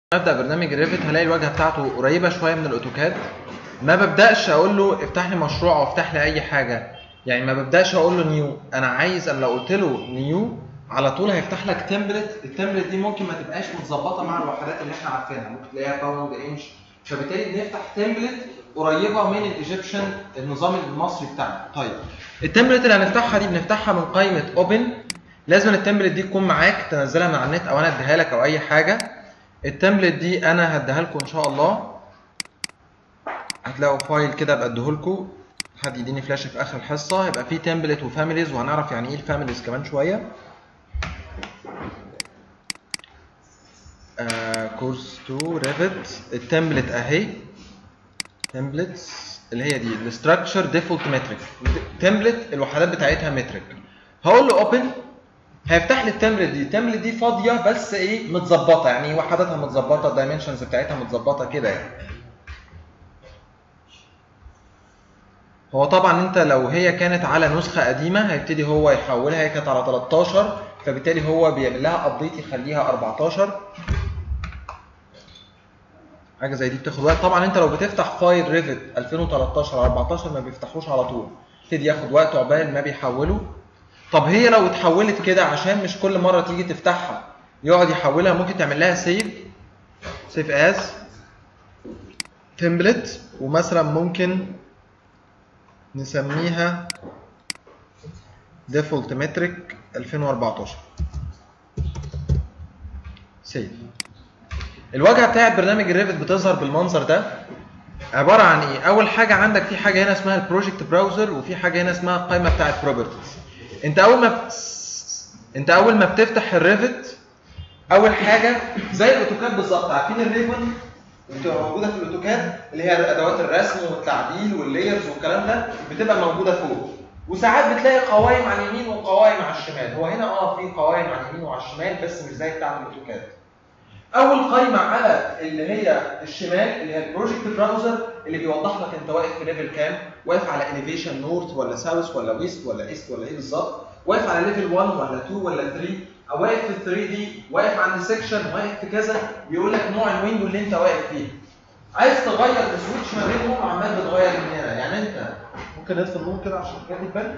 ابدا برنامج الريفت هلاقي الواجهه بتاعته قريبه شويه من الاوتوكاد ما ببداش اقول له افتح لي مشروع او افتح لي اي حاجه يعني ما ببداش اقول له نيو انا عايز انا لو قلت له نيو على طول هيفتح لك تمبلت التمبلت دي ممكن ما تبقاش متظبطه مع الوحدات اللي احنا عارفينها ممكن تلاقيها باوند انش فبالتالي بنفتح تمبلت قريبه من الايجيبشن النظام المصري بتاعنا طيب التمبلت اللي هنفتحها دي بنفتحها من قائمه اوبن لازم التمبلت دي تكون معاك تنزلها من على النت او انا اديها لك او اي حاجه التمبلت دي انا هديها لكم ان شاء الله هتلاقوا فايل كده ابقى اديهولكم حد يديني فلاش في اخر الحصه هيبقى فيه تمبلت وفاميليز وهنعرف يعني ايه الفاميليز كمان شويه كورس 2 ريفت التمبلت اهي تمبلتس اللي هي دي الاستراكشر ديفولت متريك تمبلت الوحدات بتاعتها متريك هقول له اوبن هيفتح لي التمبلت دي التمبلت دي فاضيه بس ايه متظبطه يعني وحداتها متظبطه الدايمنشنز بتاعتها متظبطه كده يعني هو طبعا انت لو هي كانت على نسخه قديمه هيبتدي هو يحولها هي كانت على 13 فبالتالي هو بيعمل لها ابديت يخليها 14 حاجه زي دي بتاخد وقت طبعا انت لو بتفتح فايل ريفت 2013 على 14 ما بيفتحوش على طول يبتدي ياخد وقت عقبال ما بيحوله طب هي لو اتحولت كده عشان مش كل مره تيجي تفتحها يقعد يحولها ممكن تعمل لها سيف سيف از تمبلت ومثلا ممكن نسميها ديفولت متريك 2014 سيف الواجهه بتاعت برنامج الريفت بتظهر بالمنظر ده عباره عن ايه اول حاجه عندك في حاجه هنا اسمها البروجكت براوزر وفي حاجه هنا اسمها القائمه بتاعت بروبرتيز انت اول ما بت... انت اول ما بتفتح الريفت اول حاجه زي الاوتوكاد بالظبط عارفين الريبون بتبقى موجوده في الاوتوكاد اللي هي ادوات الرسم والتعديل واللايرز والكلام ده بتبقى موجوده فوق وساعات بتلاقي قوائم على اليمين وقوائم على الشمال هو هنا اه في قوائم على اليمين وعلى الشمال بس مش زي بتاعه الاوتوكاد اول قائمه على اللي هي الشمال اللي هي البروجكت براوزر اللي بيوضح لك انت واقف في ليفل كام واقف على اليفيشن نورث ولا ساوث ولا ويست ولا ايست ولا ايه بالظبط واقف على ليفل 1 ولا 2 ولا 3 او واقف في 3 دي واقف عند سيكشن واقف في كذا بيقول لك نوع الويندو اللي انت واقف فيه عايز تغير السويتش ما بينهم عمال بتغير من هنا يعني انت ممكن نطفي النور كده عشان الحاجات دي تبان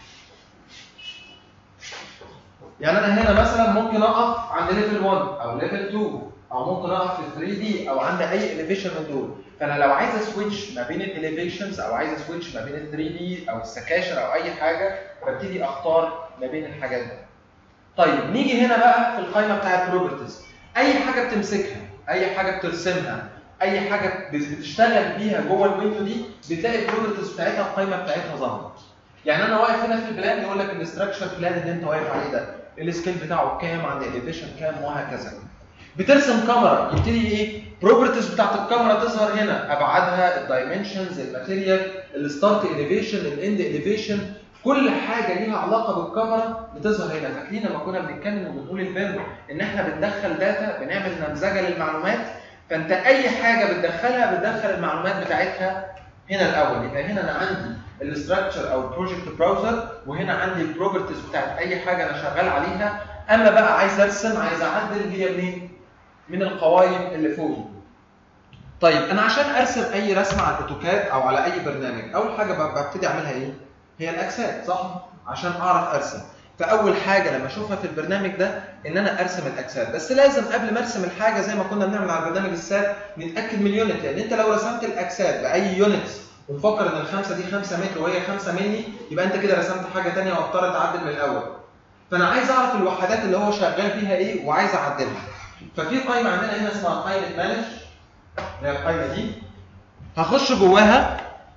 يعني انا هنا مثلا ممكن اقف عند ليفل 1 او ليفل 2 او ممكن اقف في 3 دي او عند اي اليفيشن من دول فانا لو عايز اسويتش ما بين الاليفيشنز او عايز اسويتش ما بين ال 3 دي او السكاشن او اي حاجه ببتدي اختار ما بين الحاجات دي طيب نيجي هنا بقى في القائمه بتاعت بروبرتيز اي حاجه بتمسكها اي حاجه بترسمها اي حاجه بتشتغل بيها جوه الويندو دي بتلاقي البروبرتيز بتاعتها القائمه بتاعتها ظهرت يعني انا واقف هنا في البلان يقول لك الاستراكشر بلان اللي انت واقف عليه ده السكيل بتاعه كام عند الاليفيشن كام وهكذا بترسم كاميرا يبتدي ايه بروبرتيز بتاعت الكاميرا تظهر هنا ابعادها الدايمنشنز الماتيريال الستارت اليفيشن الاند اليفيشن كل حاجه ليها علاقه بالكاميرا بتظهر هنا فاكرين لما كنا بنتكلم وبنقول البيم ان احنا بندخل داتا بنعمل نمذجه للمعلومات فانت اي حاجه بتدخلها بتدخل المعلومات بتاعتها هنا الاول يبقى هنا انا عندي الاستراكشر او البروجكت براوزر وهنا عندي البروبرتيز بتاعت اي حاجه انا شغال عليها اما بقى عايز ارسم عايز اعدل هي منين من القوائم اللي فوق طيب انا عشان ارسم اي رسمه على الاوتوكاد او على اي برنامج اول حاجه ببتدي اعملها ايه هي الاجساد صح عشان اعرف ارسم فاول حاجه لما اشوفها في البرنامج ده ان انا ارسم الاجساد بس لازم قبل ما ارسم الحاجه زي ما كنا بنعمل على برنامج السات نتاكد من اليونت لان انت لو رسمت الاجساد باي يونت ومفكر ان الخمسه دي 5 متر وهي 5 مللي يبقى انت كده رسمت حاجه ثانيه واضطر تعدل من الاول فانا عايز اعرف الوحدات اللي هو شغال فيها ايه وعايز اعدلها ففي قائمه عندنا هنا اسمها قائمه مانج اللي هي القائمه دي هخش جواها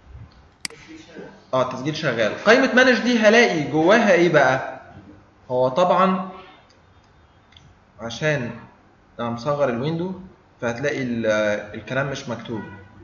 اه التسجيل شغال قائمه مانج دي هلاقي جواها ايه بقى هو طبعا عشان انا مصغر الويندو فهتلاقي الكلام مش مكتوب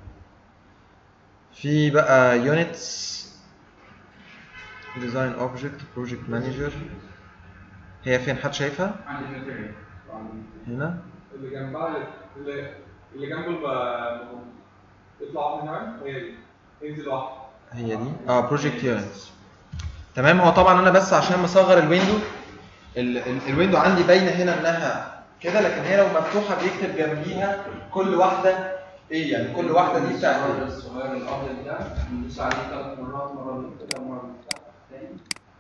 في بقى يونتس ديزاين اوبجكت بروجكت مانجر هي فين حد شايفها عند الماتيريال هنا اللي جنبها اللي اللي جنب الب- يطلع منها هي دي ينزل واحد هي دي اه بروجكت يونتس تمام هو طبعا انا بس عشان مصغر الويندو ال ال الويندو عندي باينه هنا انها كده لكن هي لو مفتوحه بيكتب جنبيها كل واحده ايه يعني كل واحده دي بتاعت الزرار الصغير الابيض ده بندوس عليه ثلاث مرات مره كده ومره نفتحه تاني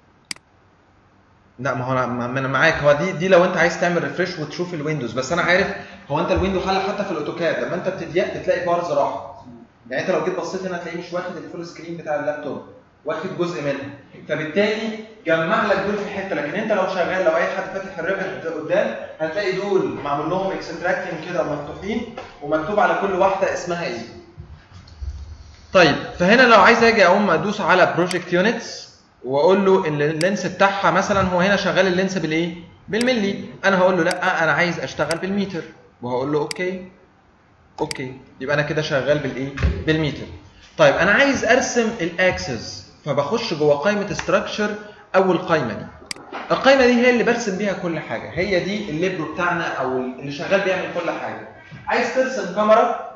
لا ما هو انا ما انا معاك هو دي دي لو انت عايز تعمل ريفرش وتشوف الويندوز بس انا عارف هو انت الويندو حل حتى في الاوتوكاد لما انت بتضيق بتلاقي بارز راحت يعني انت لو جيت بصيت هنا هتلاقيه مش واخد الفول سكرين بتاع اللابتوب واخد جزء منها فبالتالي جمع لك دول في حته لكن انت لو شغال لو اي حد فاتح الريفت قدام هتلاقي دول معمول لهم اكستراكتنج كده ومفتوحين ومكتوب على كل واحده اسمها ايه طيب فهنا لو عايز اجي اقوم ادوس على بروجكت يونتس واقول له ان اللينس بتاعها مثلا هو هنا شغال اللينس بالايه بالملي انا هقول له لا انا عايز اشتغل بالمتر وهقول له اوكي اوكي يبقى انا كده شغال بالايه بالمتر طيب انا عايز ارسم الاكسس فبخش جوه قائمه ستراكشر اول قائمه دي القائمه دي هي اللي برسم بيها كل حاجه هي دي الليبرو بتاعنا او اللي شغال بيعمل كل حاجه عايز ترسم كاميرا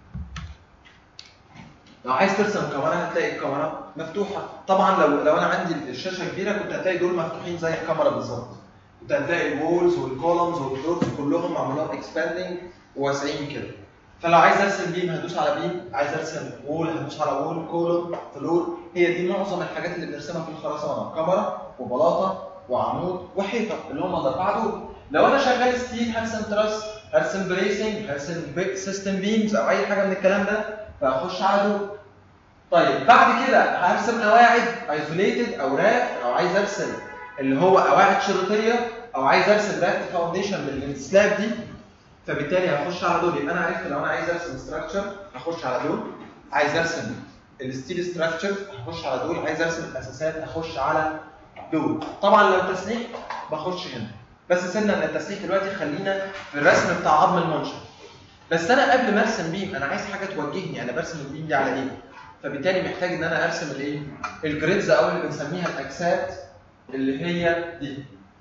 لو عايز ترسم كاميرا هتلاقي الكاميرا مفتوحه طبعا لو لو انا عندي الشاشه كبيره كنت هتلاقي دول مفتوحين زي الكاميرا بالظبط كنت هتلاقي الوولز والكولومز والدورز كلهم معمول لهم اكسباندنج وواسعين كده فلو عايز ارسم بيم هدوس على بيم عايز ارسم وول هدوس على وول كولوم فلور هي دي معظم الحاجات اللي بنرسمها في الخرسانه كاميرا وبلاطه وعمود وحيطه اللي هم الاربعه دول لو انا شغال ستيل هرسم تراس هرسم بريسنج هرسم سيستم بيمز او اي حاجه من الكلام ده فاخش على دول طيب بعد كده هرسم قواعد ايزوليتد او راف او عايز ارسم اللي هو قواعد شريطيه او عايز ارسم راف فاونديشن من السلاب دي فبالتالي هخش على دول يبقى انا عرفت لو انا عايز ارسم ستراكشر هخش على دول عايز ارسم الستيل ستراكشر هخش على دول عايز ارسم الاساسات هخش على دول طبعا لو تسليح بخش هنا بس سيبنا من التسليح دلوقتي خلينا في الرسم بتاع عظم المنشأ بس انا قبل ما ارسم بيم انا عايز حاجه توجهني انا برسم البيم دي على ايه فبالتالي محتاج ان انا ارسم الايه الجريدز او اللي بنسميها الاجساد اللي هي دي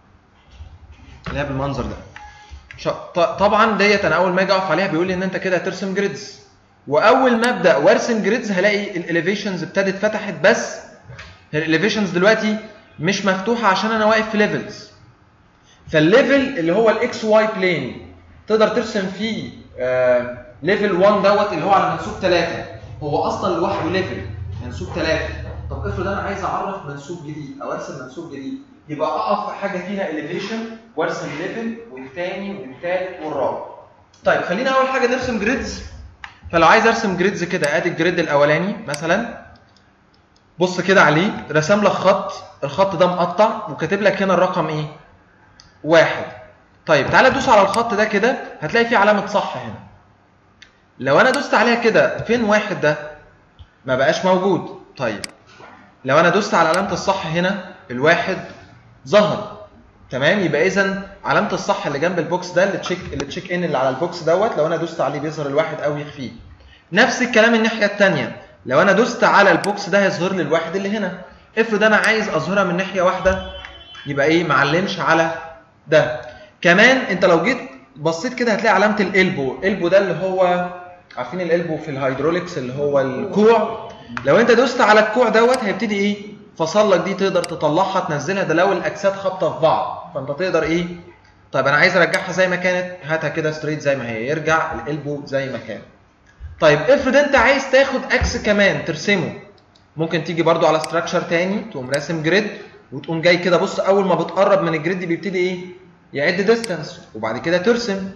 اللي هي بالمنظر ده ش- ط- طبعا ديت انا اول ما اجي اقف عليها بيقول لي ان انت كده هترسم جريدز واول ما ابدا وارسم جريدز هلاقي الاليفيشنز ابتدت فتحت بس الاليفيشنز دلوقتي مش مفتوحه عشان انا واقف في ليفلز فالليفل اللي هو الاكس واي بلين تقدر ترسم فيه ليفل 1 دوت اللي هو على منسوب 3 هو اصلا لوحده ليفل منسوب 3 طب افرض انا عايز اعرف منسوب جديد او ارسم منسوب جديد يبقى اقف في حاجه فيها اليفيشن وارسم ليفل والثاني والثالث والرابع طيب خلينا اول حاجه نرسم جريدز فلو عايز ارسم جريدز كده ادي الجريد الاولاني مثلا بص كده عليه رسم لك خط الخط ده مقطع وكاتب لك هنا الرقم ايه واحد طيب تعالى دوس على الخط ده كده هتلاقي فيه علامه صح هنا لو انا دوست عليها كده فين واحد ده ما بقاش موجود طيب لو انا دوست على علامه الصح هنا الواحد ظهر تمام يبقى اذا علامه الصح اللي جنب البوكس ده اللي تشيك اللي تشيك ان اللي على البوكس دوت لو انا دوست عليه بيظهر الواحد او يخفيه نفس الكلام الناحيه الثانيه لو انا دوست على البوكس ده هيظهر لي الواحد اللي هنا افرض انا عايز اظهرها من ناحيه واحده يبقى ايه معلمش على ده كمان انت لو جيت بصيت كده هتلاقي علامه الالبو الالبو ده اللي هو عارفين الالبو في الهيدروليكس اللي هو الكوع لو انت دوست على الكوع دوت هيبتدي ايه فصل لك دي تقدر تطلعها تنزلها ده لو الاجساد خابطه في بعض فانت تقدر ايه طيب انا عايز ارجعها زي ما كانت هاتها كده ستريت زي ما هي يرجع الالبو زي ما كان طيب افرض انت عايز تاخد اكس كمان ترسمه ممكن تيجي برضو على ستراكشر تاني تقوم راسم جريد وتقوم جاي كده بص اول ما بتقرب من الجريد دي بيبتدي ايه يعد ديستانس وبعد كده ترسم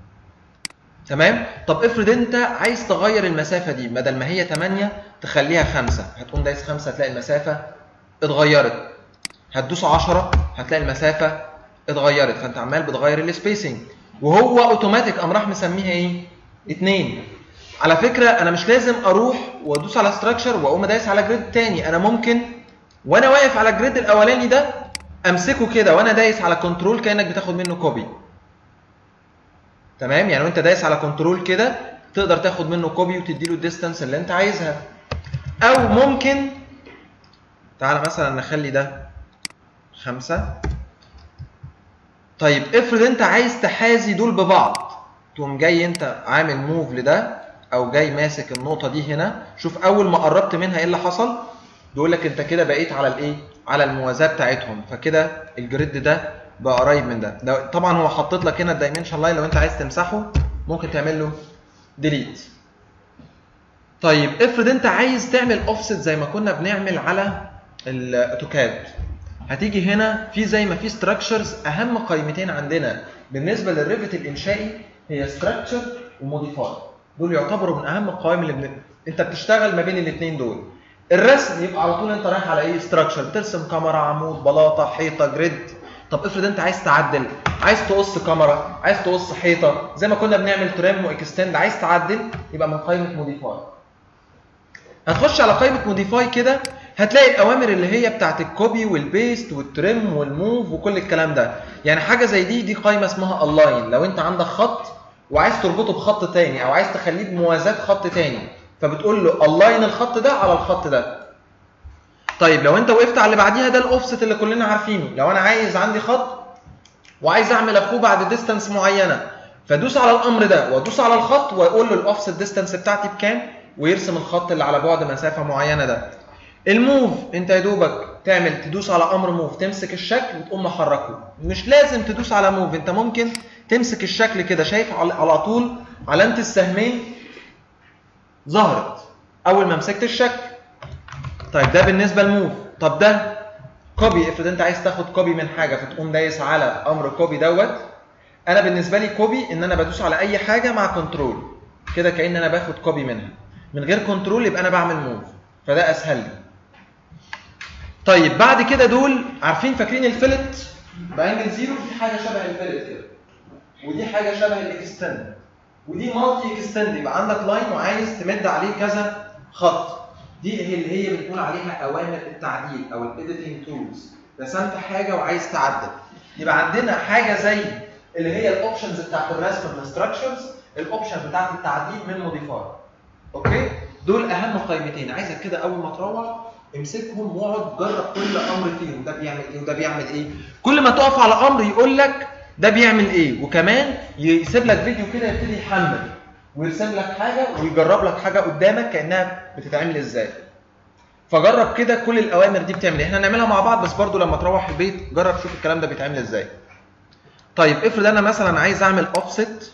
تمام طب افرض انت عايز تغير المسافه دي بدل ما هي 8 تخليها 5 هتقوم دايس 5 هتلاقي المسافه اتغيرت هتدوس 10 هتلاقي المسافه اتغيرت فانت عمال بتغير السبيسنج وهو اوتوماتيك قام راح مسميها ايه 2 على فكره انا مش لازم اروح وادوس على ستراكشر واقوم دايس على جريد تاني انا ممكن وانا واقف على الجريد الاولاني ده امسكه كده وانا دايس على كنترول كانك بتاخد منه كوبي تمام يعني وانت دايس على كنترول كده تقدر تاخد منه كوبي وتدي له الديستانس اللي انت عايزها او ممكن تعالى مثلا نخلي ده خمسة طيب افرض انت عايز تحازي دول ببعض تقوم جاي انت عامل موف لده او جاي ماسك النقطة دي هنا شوف اول ما قربت منها ايه اللي حصل بيقول لك انت كده بقيت على الايه على الموازاة بتاعتهم فكده الجريد ده بقى قريب من ده ده طبعا هو حاطط لك هنا الدايمنشن لاين لو انت عايز تمسحه ممكن تعمل له ديليت طيب افرض انت عايز تعمل اوفست زي ما كنا بنعمل على الاوتوكاد هتيجي هنا في زي ما في ستراكشرز اهم قائمتين عندنا بالنسبه للريفت الانشائي هي ستراكشر وموديفاي دول يعتبروا من اهم القوائم اللي بن... انت بتشتغل ما بين الاثنين دول الرسم يبقى على طول انت رايح على ايه ستراكشر بترسم كاميرا عمود بلاطه حيطه جريد طب افرض انت عايز تعدل عايز تقص كاميرا عايز تقص حيطه زي ما كنا بنعمل تريم واكستند عايز تعدل يبقى من قائمه موديفاي هتخش على قائمه موديفاي كده هتلاقي الاوامر اللي هي بتاعت الكوبي والبيست والتريم والموف وكل الكلام ده يعني حاجه زي دي دي قائمه اسمها الاين لو انت عندك خط وعايز تربطه بخط تاني او عايز تخليه بموازاه خط تاني فبتقول له الاين الخط ده على الخط ده طيب لو انت وقفت على اللي بعديها ده الاوفست اللي كلنا عارفينه لو انا عايز عندي خط وعايز اعمل اخوه بعد ديستانس معينه فادوس على الامر ده وادوس على الخط واقول له الاوفست ديستانس بتاعتي بكام ويرسم الخط اللي على بعد مسافه معينه ده الموف انت يا دوبك تعمل تدوس على امر موف تمسك الشكل وتقوم محركه مش لازم تدوس على موف انت ممكن تمسك الشكل كده شايف على على طول علامه السهمين ظهرت اول ما مسكت الشكل طيب ده بالنسبه لموف طب ده كوبي افرض انت عايز تاخد كوبي من حاجه فتقوم دايس على امر كوبي دوت انا بالنسبه لي كوبي ان انا بدوس على اي حاجه مع كنترول كده كان انا باخد كوبي منها من غير كنترول يبقى انا بعمل موف فده اسهل لي طيب بعد كده دول عارفين فاكرين الفلت بانجل زيرو في حاجه شبه الفلت كده ودي حاجه شبه الاكستند ودي مالتي اكستند يبقى عندك لاين وعايز تمد عليه كذا خط دي هي اللي هي بنقول عليها اوامر التعديل او الايديتنج تولز رسمت حاجه وعايز تعدل يبقى عندنا حاجه زي اللي هي الاوبشنز بتاعت الرسم من الستراكشرز الاوبشن بتاعت التعديل من موديفاي اوكي دول اهم قائمتين عايزك كده اول ما تروح امسكهم واقعد جرب كل امر فيهم ده بيعمل ايه وده بيعمل ايه كل ما تقف على امر يقول لك ده بيعمل ايه وكمان يسيب لك فيديو كده يبتدي يحمل ويرسم لك حاجه ويجرب لك حاجه قدامك كانها بتتعمل ازاي فجرب كده كل الاوامر دي بتعمل ايه احنا هنعملها مع بعض بس برضو لما تروح البيت جرب شوف الكلام ده بيتعمل ازاي طيب افرض انا مثلا عايز اعمل اوفست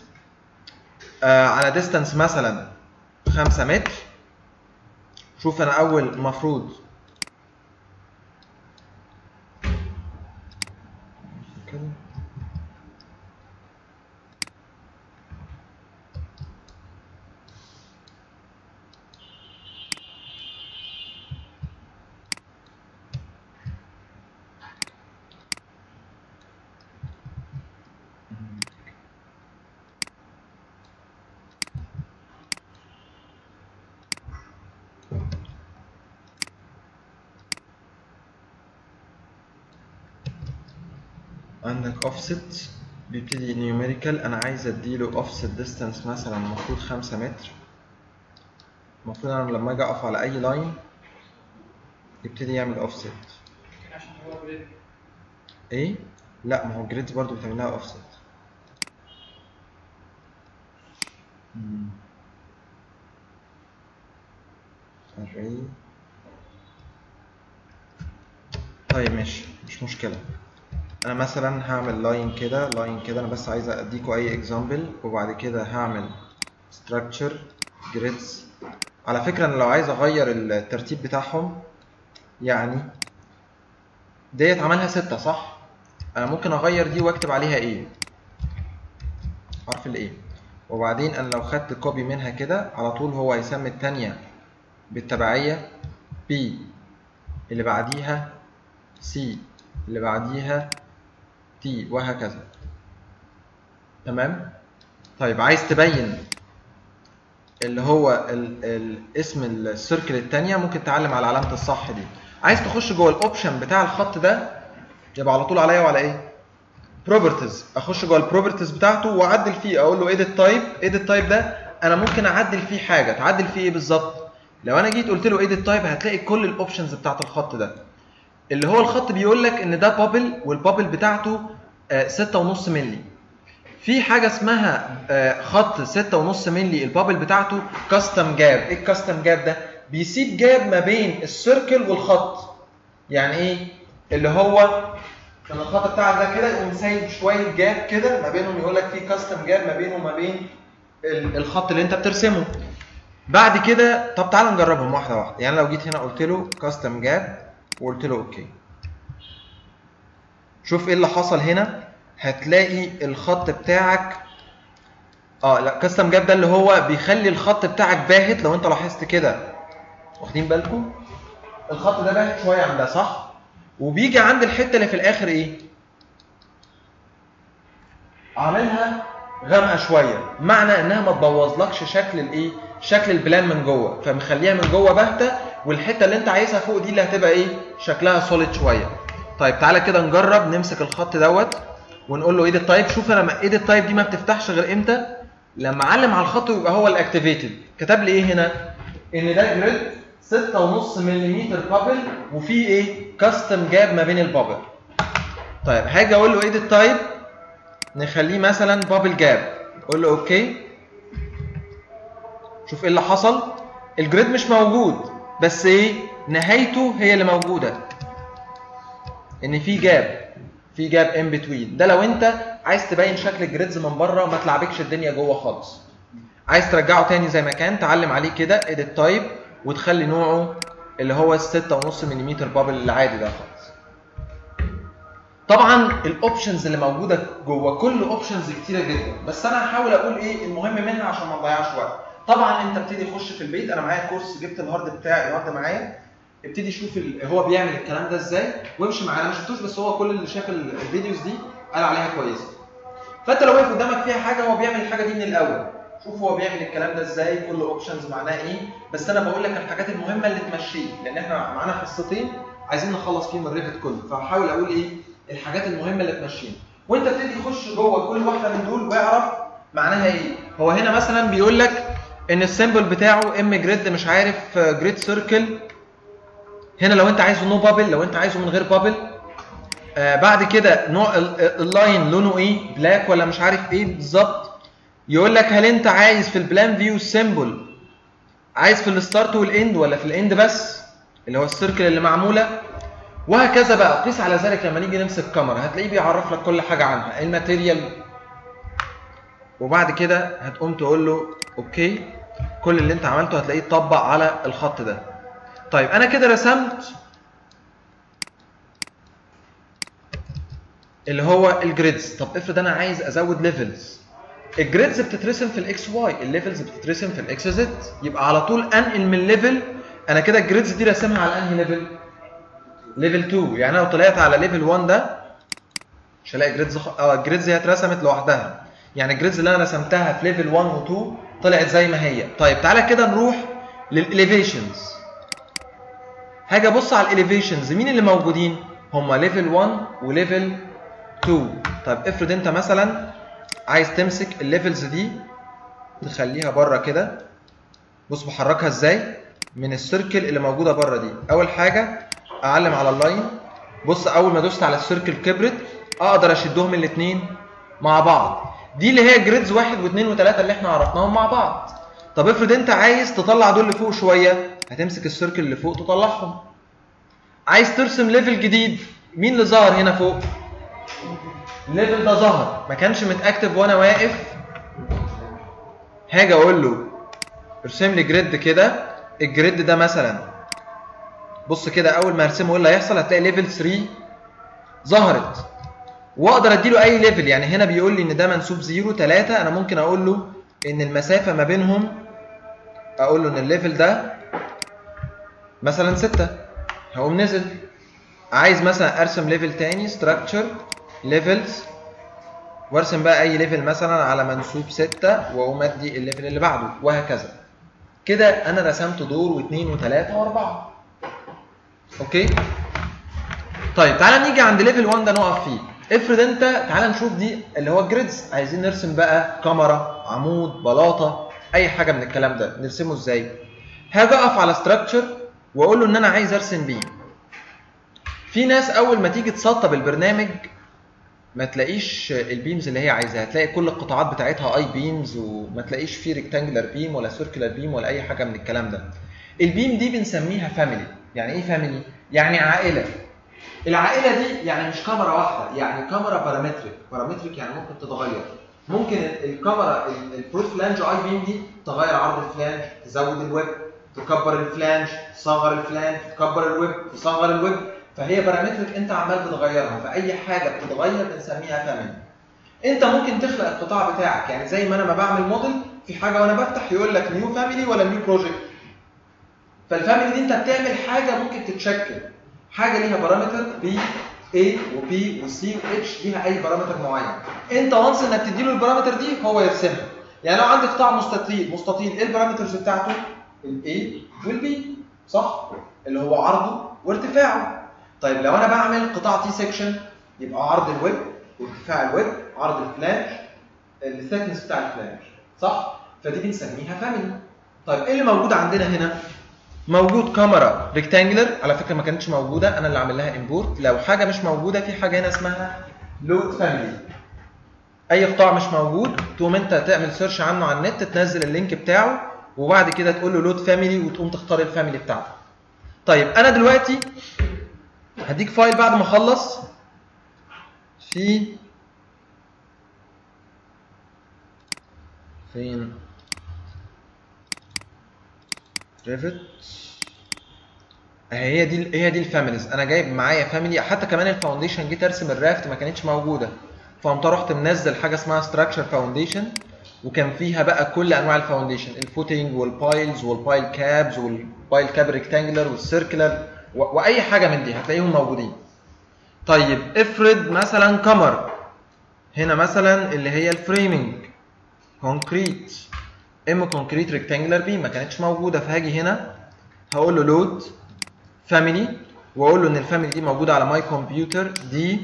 آه على ديستانس مثلا 5 متر شوف انا اول مفروض كده عندك offset بيبتدي نيوميريكال انا عايز اديله offset distance مثلا المفروض 5 متر المفروض انا لما اجي اقف على اي لاين يبتدي يعمل offset عشان هو جريد ايه لا ما هو جريدز برضو بتعمل لها offset مم. array طيب ماشي مش مشكلة انا مثلا هعمل لاين كده لاين كده انا بس عايز اديكوا اي اكزامبل وبعد كده هعمل structure grids على فكرة انا لو عايز اغير الترتيب بتاعهم يعني ديت عملها ستة صح انا ممكن اغير دي واكتب عليها ايه حرف الايه وبعدين انا لو خدت كوبي منها كده على طول هو هيسمي التانية بالتبعية B اللي بعديها C اللي بعديها T وهكذا تمام طيب عايز تبين اللي هو ال ال اسم السيركل التانية ممكن تعلم على علامة الصح دي عايز تخش جوه الاوبشن بتاع الخط ده يبقى على طول عليا وعلى ايه بروبرتيز اخش جوه البروبرتيز بتاعته واعدل فيه اقول له ايديت تايب ايديت تايب ده انا ممكن اعدل فيه حاجه تعدل فيه ايه بالظبط لو انا جيت قلت له ايديت تايب هتلاقي كل الاوبشنز بتاعت الخط ده اللي هو الخط بيقول لك ان ده بابل والبابل بتاعته آه، 6.5 مللي في حاجه اسمها آه، خط 6.5 مللي البابل بتاعته كاستم جاب ايه الكاستم جاب ده بيسيب جاب ما بين السيركل والخط يعني ايه اللي هو ان الخط بتاعك ده كده يقوم سايب شويه جاب كده ما بينهم يقول لك في كاستم جاب ما بينه وما بين ال- الخط اللي انت بترسمه بعد كده طب تعال نجربهم واحده واحده يعني لو جيت هنا قلت له كاستم جاب وقلت له اوكي شوف ايه اللي حصل هنا هتلاقي الخط بتاعك اه لا كاستم جاب ده اللي هو بيخلي الخط بتاعك باهت لو انت لاحظت كده واخدين بالكم الخط ده باهت شويه عن ده صح وبيجي عند الحته اللي في الاخر ايه عاملها غامقه شويه معنى انها ما تبوظلكش شكل الايه شكل البلان من جوه فمخليها من جوه باهته والحته اللي انت عايزها فوق دي اللي هتبقى ايه شكلها سوليد شويه طيب تعالى كده نجرب نمسك الخط دوت ونقول له ايد التايب شوف انا ما- ايد التايب دي ما بتفتحش غير امتى لما اعلم على الخط ويبقى هو الاكتيفيتد كتب لي ايه هنا ان ده جريد 6.5 ملم بابل وفي ايه كاستم جاب ما بين البابل طيب هاجي اقول له ايد التايب نخليه مثلا بابل جاب قول له اوكي شوف ايه اللي حصل الجريد مش موجود بس ايه نهايته هي اللي موجوده ان في جاب في جاب ان بتوين ده لو انت عايز تبين شكل الجريدز من بره ما تلعبكش الدنيا جوه خالص عايز ترجعه تاني زي ما كان تعلم عليه كده اديت تايب وتخلي نوعه اللي هو ال 6.5 ملم بابل العادي ده خالص طبعا الاوبشنز اللي موجوده جوه كل اوبشنز كتيره جدا بس انا هحاول اقول ايه المهم منها عشان ما نضيعش وقت طبعا انت ابتدي تخش في البيت انا معايا كورس جبت الهارد بتاعي الهارد معايا ابتدي شوف ال... هو بيعمل الكلام ده ازاي وامشي معاه انا ما شفتوش بس هو كل اللي شاف ال- الفيديوز دي قال عليها كويسه فانت لو واقف قدامك فيها حاجه هو بيعمل الحاجه دي من الاول شوف هو بيعمل الكلام ده ازاي كل اوبشنز معناها ايه بس انا بقول لك الحاجات المهمه اللي تمشيه لان احنا معانا حصتين عايزين نخلص فيهم الريفت كله فهحاول اقول ايه الحاجات المهمه اللي تمشيه وانت ابتدي تخش جوه كل واحده من دول واعرف معناها ايه هو هنا مثلا بيقول لك ان السيمبل بتاعه ام جريد مش عارف جريد سيركل هنا لو انت عايزه نو بابل لو انت عايزه من غير بابل آه بعد كده نوع ال- ال- اللاين لونه ايه بلاك ولا مش عارف ايه بالظبط يقول لك هل انت عايز في البلان فيو سيمبل عايز في الستارت والاند ولا في الاند بس اللي هو السيركل اللي معموله وهكذا بقى قيس على ذلك لما نيجي نمسك كاميرا هتلاقيه بيعرف لك كل حاجه عنها الماتيريال وبعد كده هتقوم تقول له اوكي كل اللي انت عملته هتلاقيه اتطبق على الخط ده طيب انا كده رسمت اللي هو الجريدز طب افرض انا عايز ازود ليفلز الجريدز بتترسم في الاكس واي الليفلز بتترسم في الاكس زد يبقى على طول انقل من ليفل انا كده الجريدز دي راسمها على انهي ليفل ليفل 2 يعني انا لو طلعت على ليفل 1 ده مش هلاقي جريدز خ... اه الجريدز هي اترسمت لوحدها يعني الجريدز اللي انا رسمتها في ليفل 1 و 2 طلعت زي ما هي طيب تعالى كده نروح للاليفيشنز هاجي ابص على الاليفيشنز مين اللي موجودين هم ليفل 1 وليفل 2 طيب افرض انت مثلا عايز تمسك الليفلز دي تخليها بره كده بص بحركها ازاي من السيركل اللي موجوده بره دي اول حاجه اعلم على اللاين بص اول ما دوست على السيركل كبرت اقدر اشدهم الاثنين مع بعض دي اللي هي جريدز واحد واثنين وثلاثه اللي احنا عرفناهم مع بعض طب افرض انت عايز تطلع دول لفوق شويه هتمسك السيركل اللي فوق تطلعهم عايز ترسم ليفل جديد مين اللي ظهر هنا فوق الليفل ده ظهر ما كانش متاكتف وانا واقف هاجي اقول له ارسم لي جريد كده الجريد ده مثلا بص كده اول ما ارسمه ايه اللي هيحصل هتلاقي ليفل 3 ظهرت واقدر اديله اي ليفل يعني هنا بيقول لي ان ده منسوب 0 3 انا ممكن اقول له ان المسافه ما بينهم اقول له ان الليفل ده مثلا 6 هقوم نزل عايز مثلا ارسم ليفل تاني ستراكشر ليفلز وارسم بقى اي ليفل مثلا على منسوب 6 واقوم ادي الليفل اللي بعده وهكذا كده انا رسمت دور واثنين وثلاثه واربعه اوكي طيب تعالى نيجي عند ليفل 1 ده نقف فيه افرض انت تعالى نشوف دي اللي هو الجريدز عايزين نرسم بقى كاميرا عمود بلاطه اي حاجه من الكلام ده نرسمه ازاي هاجي اقف على ستراكشر واقول له ان انا عايز ارسم بيه في ناس اول ما تيجي تسطب البرنامج ما تلاقيش البيمز اللي هي عايزاها تلاقي كل القطاعات بتاعتها اي بيمز وما تلاقيش فيه ريكتانجلر بيم ولا سيركلر بيم ولا اي حاجه من الكلام ده البيم دي بنسميها فاميلي يعني ايه فاميلي يعني عائله العائله دي يعني مش كاميرا واحده يعني كاميرا بارامتريك بارامتريك يعني ممكن تتغير ممكن ال- الكاميرا ال- البروت فلانج اي بيم دي تغير عرض الفلانج تزود الويب تكبر الفلانج تصغر الفلانج تكبر الويب تصغر الويب فهي بارامتريك انت عمال بتغيرها فاي حاجه بتتغير بنسميها فاميلي انت ممكن تخلق القطاع بتاعك يعني زي ما انا ما بعمل موديل في حاجه وانا بفتح يقول لك نيو فاميلي ولا نيو بروجكت فالفاميلي دي انت بتعمل حاجه ممكن تتشكل حاجه ليها بارامتر بي A وبي وسي واتش ليها اي بارامتر معين انت وانس انك تديله البارامتر دي هو يرسمها يعني لو عندي قطاع مستطيل مستطيل ايه البارامترز بتاعته الاي والبي صح اللي هو عرضه وارتفاعه طيب لو انا بعمل قطاع تي سيكشن يبقى عرض الويب وارتفاع الويب عرض الفلانج الثيكنس بتاع الفلانج صح فدي بنسميها فاميلي طيب ايه اللي موجود عندنا هنا موجود كاميرا ريكتانجلر على فكره ما كانتش موجوده انا اللي عامل لها امبورت لو حاجه مش موجوده في حاجه هنا اسمها لود فاميلي اي قطاع مش موجود تقوم انت تعمل سيرش عنه على النت تنزل اللينك بتاعه وبعد كده تقول له لود فاميلي وتقوم تختار الفاميلي بتاعتك طيب انا دلوقتي هديك فايل بعد ما اخلص في فين ريفت هي دي هي دي الفاميليز انا جايب معايا فاميلي حتى كمان الفاونديشن جيت ارسم الرافت ما كانتش موجوده فقمت رحت منزل حاجه اسمها ستراكشر فاونديشن وكان فيها بقى كل انواع الفاونديشن الفوتنج والبايلز والبايل كابز والبايل كاب ريكتانجلر والسيركلر واي حاجه من دي هتلاقيهم موجودين طيب افرض مثلا كمر هنا مثلا اللي هي الفريمنج كونكريت ام كونكريت ريكتانجلر بي ما كانتش موجوده فهاجي هنا هقول له لود فاميلي واقول له ان الفاميلي دي موجوده على ماي كمبيوتر دي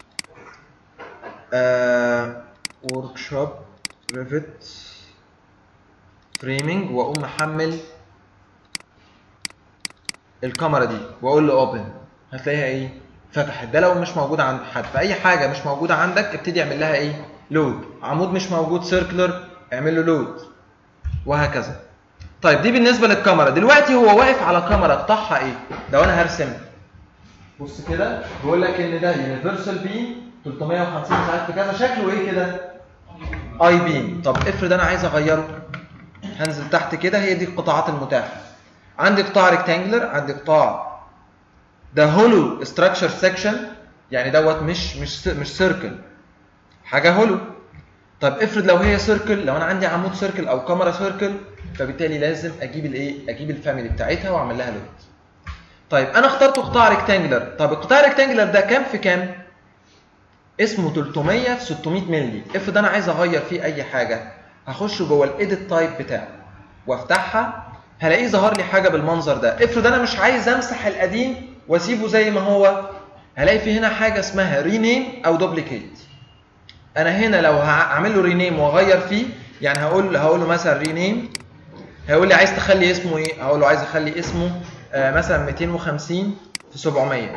ورك شوب ريفت فريمنج واقوم محمل الكاميرا دي واقول له اوبن هتلاقيها ايه فتحت ده لو مش موجود عند حد فاي حاجه مش موجوده عندك ابتدي اعمل لها ايه لود عمود مش موجود سيركلر اعمل له لود وهكذا طيب دي بالنسبه للكاميرا دلوقتي هو واقف على كاميرا قطعها ايه لو انا هرسم بص كده بيقول لك ان ده يونيفرسال بيم 350 مش عارف كذا شكله ايه كده اي بيم طب افرض انا عايز اغيره هنزل تحت كده هي دي القطاعات المتاحه عندي قطاع ريكتانجلر عندي قطاع ده هولو ستراكشر سيكشن يعني دوت مش مش مش سيركل حاجه هولو طب افرض لو هي سيركل لو انا عندي عمود سيركل او كاميرا سيركل فبالتالي لازم اجيب الايه اجيب الفاميلي بتاعتها واعمل لها لود طيب انا اخترت قطاع ريكتانجلر طب القطاع ريكتانجلر ده كام في كام اسمه 300 في 600 مللي افرض انا عايز اغير فيه اي حاجه هخش جوه الايديت تايب بتاعه وافتحها هلاقيه ظهر لي حاجه بالمنظر ده افرض انا مش عايز امسح القديم واسيبه زي ما هو هلاقي في هنا حاجه اسمها رينيم او دوبليكيت انا هنا لو هعمل له رينيم واغير فيه يعني هقول هقول له مثلا رينيم هيقول لي عايز تخلي اسمه ايه هقول له عايز اخلي اسمه آه مثلا 250 في 700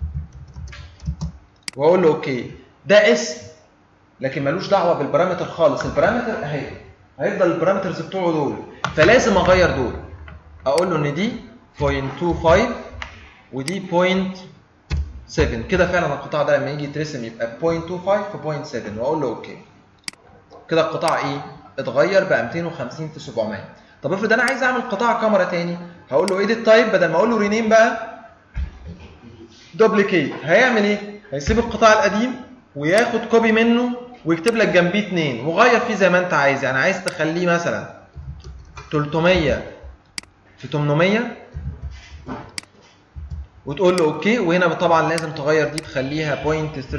واقول له اوكي ده اسم لكن ملوش دعوه بالبارامتر خالص البارامتر اهي هيفضل البارامترز بتوعه دول فلازم اغير دول اقول له ان دي 0.25 ودي 0.7 كده فعلا القطاع ده لما يجي يترسم يبقى 0.25 في 0.7 واقول له اوكي كده القطاع ايه اتغير بقى 250 في 700 طب افرض انا عايز اعمل قطاع كاميرا تاني هقول له ايديت تايب بدل ما اقول له رينيم بقى دوبليكيت هيعمل ايه هيسيب القطاع القديم وياخد كوبي منه ويكتب لك جنبيه 2 وغير فيه زي ما انت عايز يعني عايز تخليه مثلا 300 في 800 وتقول له اوكي وهنا طبعا لازم تغير دي تخليها 0.3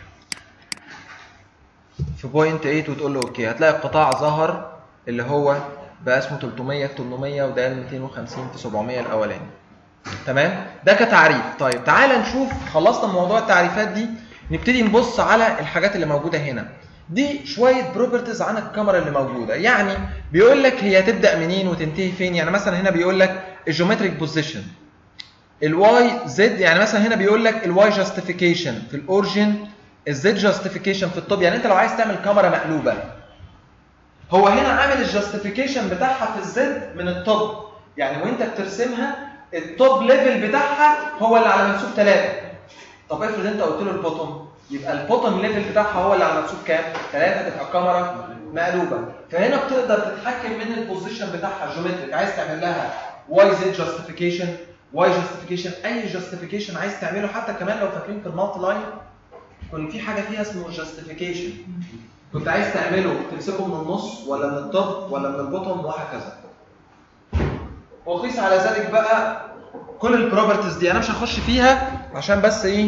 في 0.8 وتقول له اوكي هتلاقي القطاع ظهر اللي هو بقى اسمه 300 في 800 وده 250 في 700 الاولاني تمام ده كتعريف طيب تعال نشوف خلصنا من موضوع التعريفات دي نبتدي نبص على الحاجات اللي موجوده هنا دي شويه بروبرتيز عن الكاميرا اللي موجوده يعني بيقول لك هي تبدا منين وتنتهي فين يعني مثلا هنا بيقول لك الجيومتريك بوزيشن الواي زد يعني مثلا هنا بيقول لك الواي جاستيفيكيشن في الاوريجن الزد جاستيفيكيشن في التوب يعني انت لو عايز تعمل كاميرا مقلوبه هو هنا عامل الجاستيفيكيشن بتاعها في الزد من التوب يعني وانت بترسمها التوب ليفل بتاعها هو اللي على منسوب 3 طب افرض انت قلت له البوتوم يبقى البوتوم ليفل بتاعها هو اللي على المكتوب كام 3 تبقى الكاميرا مقلوبه فهنا بتقدر تتحكم من البوزيشن بتاعها جيومتريك عايز تعمل لها واي زد جاستيفيكيشن واي جاستيفيكيشن اي جاستيفيكيشن عايز تعمله حتى كمان لو فاكرين في المالتي لاين كان في حاجه فيها اسمه جاستيفيكيشن كنت عايز تعمله تمسكه من النص ولا من التوب ولا من البوتوم وهكذا وقيس على ذلك بقى كل البروبرتيز دي انا مش هخش فيها عشان بس ايه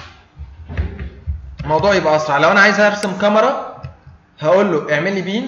الموضوع يبقى اسرع لو انا عايز ارسم كاميرا هقول له اعمل لي بين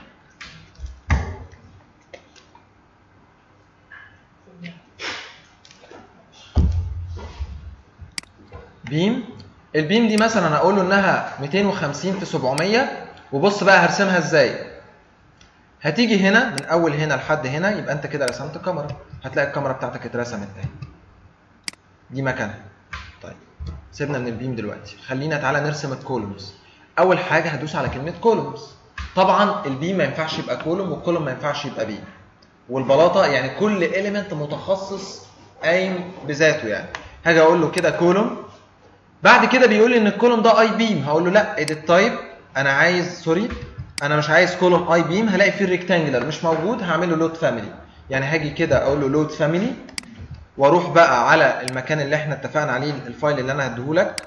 بيم البيم دي مثلا هقول له انها 250 في 700 وبص بقى هرسمها ازاي هتيجي هنا من اول هنا لحد هنا يبقى انت كده رسمت كاميرا هتلاقي الكاميرا بتاعتك اترسمت اهي دي مكانها طيب سيبنا من البيم دلوقتي خلينا تعالى نرسم الكولومز اول حاجه هدوس على كلمه كولومز طبعا البيم ما ينفعش يبقى كولوم والكولوم ما ينفعش يبقى بيم والبلاطه يعني كل اليمنت متخصص قايم بذاته يعني هاجي اقول له كده كولوم بعد كده بيقول لي ان الكولوم ده اي بيم هقول له لا اديت تايب انا عايز سوري انا مش عايز كولوم اي بيم هلاقي فيه الريكتانجلر مش موجود هعمل له لود فاميلي يعني هاجي كده اقول له لود فاميلي واروح بقى على المكان اللي احنا اتفقنا عليه الفايل اللي انا هديهولك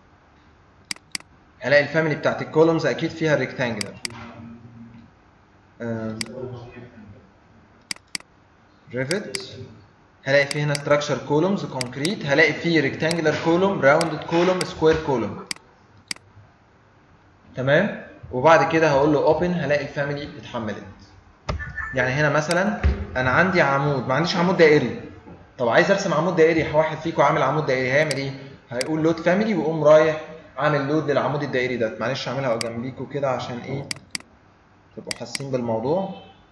هلاقي الفاميلي بتاعت الكولومز اكيد فيها الريكتانجلر ريفت هلاقي فيه هنا ستراكشر كولومز كونكريت هلاقي فيه ريكتانجلر كولوم راوندد كولوم سكوير كولوم تمام وبعد كده هقول له اوبن هلاقي الفاميلي اتحملت يعني هنا مثلا انا عندي عمود ما عنديش عمود دائري طب عايز ارسم عمود دائري واحد فيكم عامل عمود دائري هيعمل ايه هيقول لود فاميلي ويقوم رايح عامل لود للعمود الدائري ده معلش هعملها جنبيكم كده عشان ايه تبقوا حاسين بالموضوع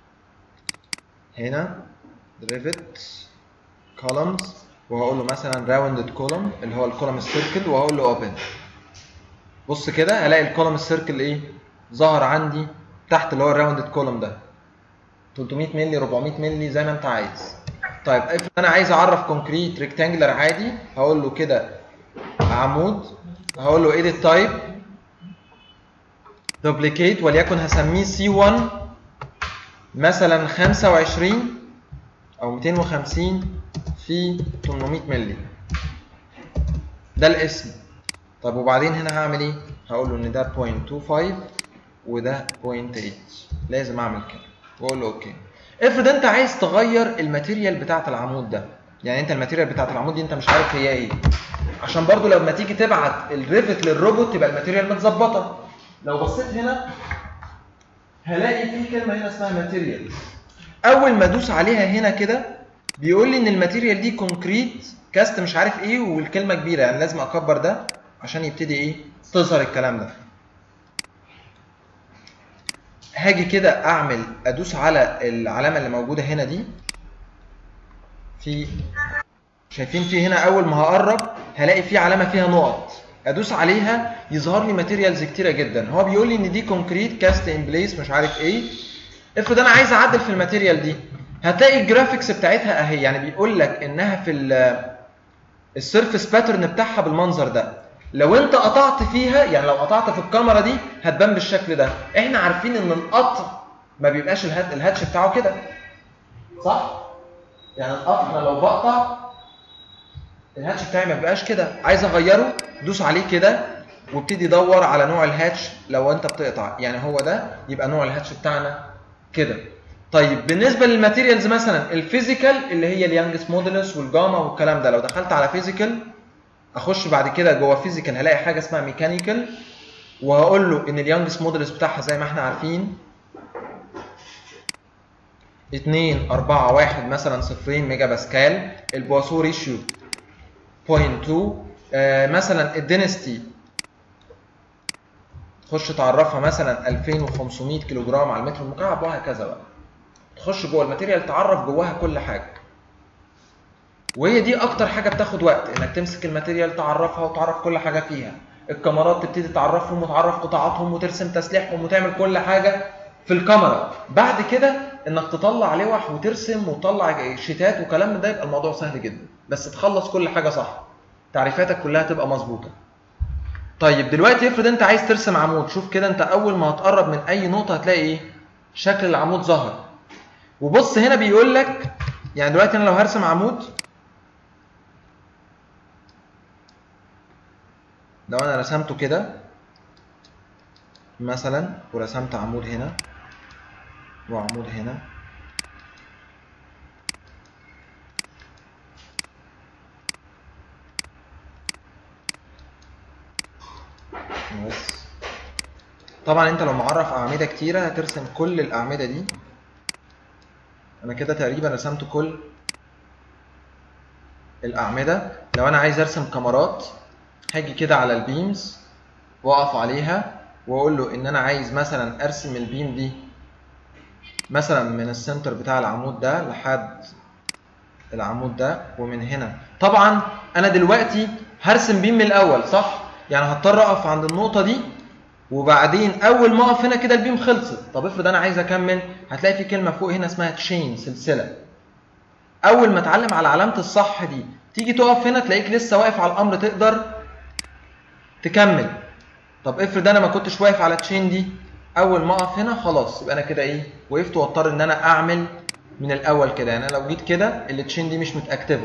هنا ريفت columns وهقول له مثلا راوندد كولوم اللي هو الكولوم السيركل وهقول له اوبن بص كده هلاقي الكولوم السيركل ايه ظهر عندي تحت اللي هو الراوندد كولوم ده 300 مللي 400 مللي زي ما انت عايز طيب افرض انا عايز اعرف كونكريت ريكتانجلر عادي هقول له كده عمود هقول له edit type duplicate وليكن هسميه C1 مثلا 25 او 250 في 800 مللي ده الاسم طب وبعدين هنا هعمل ايه هقول له ان ده 0.25 وده 0.8 لازم اعمل كده واقول له اوكي افرض انت عايز تغير الماتيريال بتاعه العمود ده يعني انت الماتيريال بتاعه العمود دي انت مش عارف هي ايه عشان برضو لما تيجي تبعت الريفت للروبوت تبقى الماتيريال متظبطه لو بصيت هنا هلاقي في كلمه هنا اسمها ماتيريال اول ما ادوس عليها هنا كده بيقول لي ان الماتيريال دي كونكريت كاست مش عارف ايه والكلمه كبيره يعني لازم اكبر ده عشان يبتدي ايه تظهر الكلام ده هاجي كده اعمل ادوس على العلامه اللي موجوده هنا دي في شايفين في هنا اول ما هقرب هلاقي في علامه فيها نقط ادوس عليها يظهر لي ماتيريالز كتيره جدا هو بيقول لي ان دي كونكريت كاست ان بليس مش عارف ايه افرض انا عايز اعدل في الماتيريال دي هتلاقي الجرافيكس بتاعتها اهي يعني بيقول لك انها في السيرفيس باترن بتاعها بالمنظر ده لو انت قطعت فيها يعني لو قطعت في الكاميرا دي هتبان بالشكل ده احنا عارفين ان القطع ما بيبقاش الهات الهاتش بتاعه كده صح يعني القطع انا لو بقطع الهاتش بتاعي ما بيبقاش كده عايز اغيره دوس عليه كده وابتدي دور على نوع الهاتش لو انت بتقطع يعني هو ده يبقى نوع الهاتش بتاعنا كده طيب بالنسبه للماتيريالز مثلا الفيزيكال اللي هي اليانجس مودولس والجاما والكلام ده لو دخلت على فيزيكال اخش بعد كده جوه فيزيكال هلاقي حاجه اسمها ميكانيكال وهقول له ان اليانجس مودولس بتاعها زي ما احنا عارفين 2 4 1 مثلا 0 ميجا باسكال البواسو ريشيو 0.2 آه مثلا الدينستي تخش تعرفها مثلا 2500 كيلو جرام على المتر المكعب وهكذا بقى تخش جوه الماتيريال تعرف جواها كل حاجه وهي دي اكتر حاجه بتاخد وقت انك تمسك الماتيريال تعرفها وتعرف كل حاجه فيها الكاميرات تبتدي تعرفهم وتعرف قطاعاتهم وترسم تسليحهم وتعمل كل حاجه في الكاميرا بعد كده انك تطلع لوح وترسم وتطلع شيتات وكلام من ده يبقى الموضوع سهل جدا بس تخلص كل حاجه صح تعريفاتك كلها تبقى مظبوطه طيب دلوقتي افرض انت عايز ترسم عمود شوف كده انت اول ما هتقرب من اي نقطه هتلاقي ايه شكل العمود ظهر وبص هنا بيقول لك يعني دلوقتي انا لو هرسم عمود لو انا رسمته كده مثلا ورسمت عمود هنا وعمود هنا بس طبعا انت لو معرف اعمده كتيره هترسم كل الاعمده دي انا كده تقريبا رسمت كل الاعمده لو انا عايز ارسم كاميرات هاجي كده على البيمز واقف عليها واقول له ان انا عايز مثلا ارسم البيم دي مثلا من السنتر بتاع العمود ده لحد العمود ده ومن هنا طبعا انا دلوقتي هرسم بيم من الاول صح يعني هضطر اقف عند النقطه دي وبعدين اول ما اقف هنا كده البيم خلصت طب افرض انا عايز اكمل هتلاقي في كلمه فوق هنا اسمها تشين سلسله اول ما اتعلم على علامه الصح دي تيجي تقف هنا تلاقيك لسه واقف على الامر تقدر تكمل طب افرض انا ما كنتش واقف على تشين دي اول ما اقف هنا خلاص يبقى انا كده ايه وقفت واضطر ان انا اعمل من الاول كده يعني انا لو جيت كده التشين دي مش متاكتفه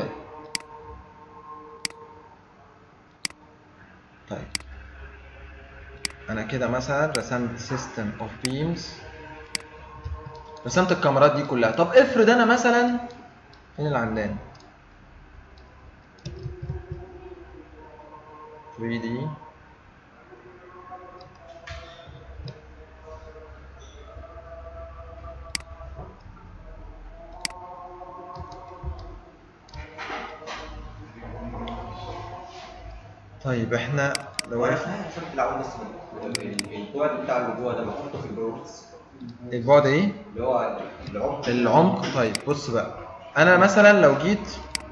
طيب انا كده مثلا رسمت سيستم اوف بيمز رسمت الكاميرات دي كلها طب افرض انا مثلا فين العمدان 3D طيب احنا لو وانا عرفنا فاهم عشان العود بس البعد بتاع اللي جوه ده بحطه في البروتس البعد ايه؟ اللي هو العمق العمق طيب بص بقى انا مثلا لو جيت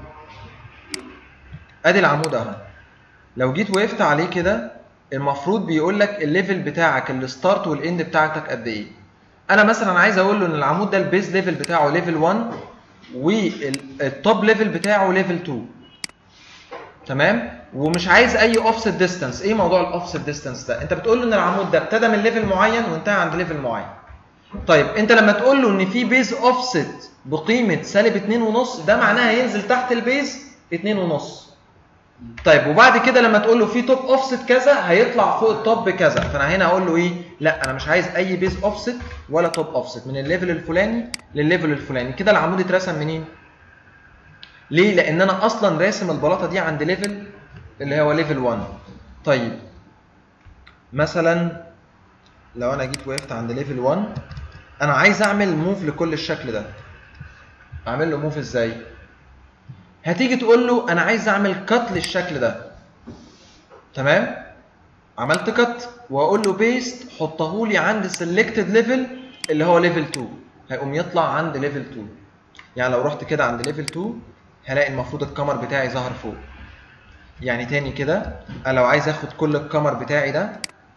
ادي العمود اهو لو جيت وقفت عليه كده المفروض بيقول لك الليفل بتاعك الستارت والاند بتاعتك قد ايه انا مثلا عايز اقول له ان العمود ده البيز ليفل بتاعه ليفل 1 والتوب ليفل بتاعه ليفل 2 تمام ومش عايز اي اوفست ديستانس ايه موضوع الاوفست ديستانس ده انت بتقول له ان العمود ده ابتدى من ليفل معين وانتهى عند ليفل معين طيب انت لما تقول له ان في بيز اوفست بقيمه سالب 2.5 ده معناها ينزل تحت البيز 2.5 طيب وبعد كده لما تقول له في توب اوفست كذا هيطلع فوق التوب بكذا فانا هنا اقول له ايه لا انا مش عايز اي بيز اوفست ولا توب اوفست من الليفل الفلاني للليفل الفلاني كده العمود اترسم منين ليه لان انا اصلا راسم البلاطه دي عند ليفل اللي هو ليفل 1 طيب مثلا لو انا جيت وقفت عند ليفل 1 انا عايز اعمل موف لكل الشكل ده اعمل له موف ازاي هتيجي تقول له انا عايز اعمل كات للشكل ده تمام عملت كات واقول له بيست حطه لي عند سيلكتد ليفل اللي هو ليفل 2 هيقوم يطلع عند ليفل 2 يعني لو رحت كده عند ليفل 2 هلاقي المفروض الكمر بتاعي ظهر فوق يعني تاني كده انا لو عايز اخد كل الكمر بتاعي ده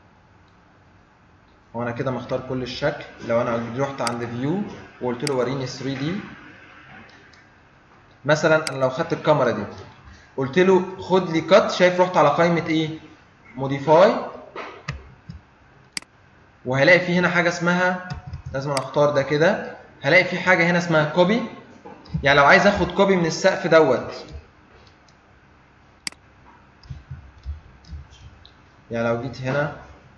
وانا كده مختار كل الشكل لو انا رحت عند فيو وقلت له وريني 3 دي مثلا انا لو خدت الكاميرا دي قلت له خد لي كات شايف رحت على قائمه ايه موديفاي وهلاقي في هنا حاجه اسمها لازم أنا اختار ده كده هلاقي في حاجه هنا اسمها كوبي يعني لو عايز اخد كوبي من السقف دوت يعني لو جيت هنا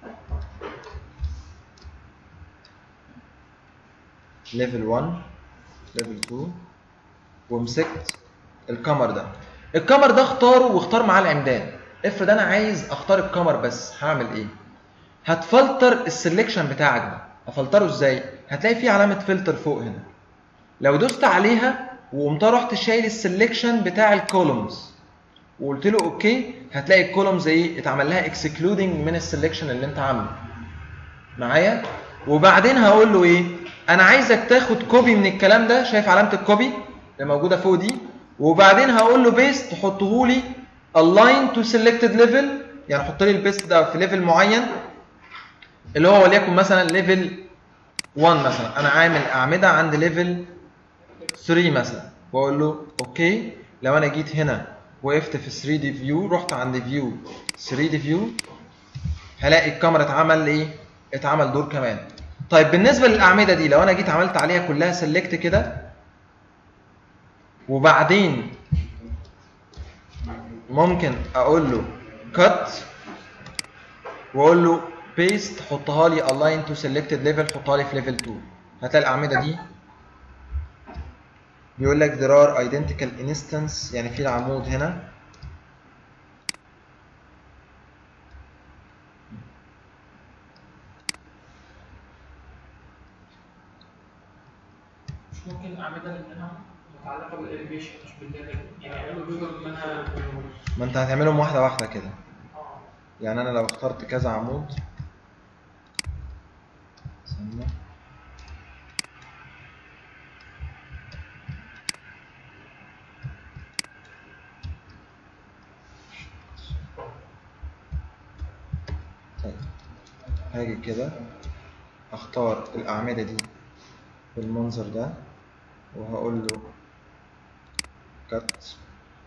ليفل 1 ليفل 2 ومسكت الكمر ده الكمر ده اختاره واختار معاه العمدان افرض انا عايز اختار الكمر بس هعمل ايه هتفلتر السلكشن بتاعك ده هفلتره ازاي هتلاقي في علامه فلتر فوق هنا لو دوست عليها وقمت رحت شايل السلكشن بتاع الكولومز وقلت له اوكي هتلاقي الكولومز ايه اتعمل لها اكسكلودنج من السلكشن اللي انت عامله معايا وبعدين هقول له ايه انا عايزك تاخد كوبي من الكلام ده شايف علامه الكوبي اللي موجوده فوق دي وبعدين هقول له بيست تحطه لي align to selected level يعني حط لي البيست ده في ليفل معين اللي هو وليكن مثلا ليفل 1 مثلا انا عامل اعمده عند ليفل 3 مثلا واقول له اوكي لو انا جيت هنا وقفت في 3 دي فيو رحت عند فيو 3 دي فيو هلاقي الكاميرا اتعمل ايه اتعمل دور كمان طيب بالنسبه للاعمده دي لو انا جيت عملت عليها كلها سيلكت كده وبعدين ممكن اقول له كات واقول له بيست حطها لي align to selected level حطها لي في ليفل 2 هتلاقي الاعمده دي بيقول لك there are identical instance يعني في العمود هنا مش ممكن اعملها لانها متعلقه بالانيميشن مش بالليفل يعني انا بيقول ان انا ما انت هتعملهم واحده واحده كده اه يعني انا لو اخترت كذا عمود ثانية طيب هاجي كده اختار الاعمدة دي بالمنظر ده وهقول له كت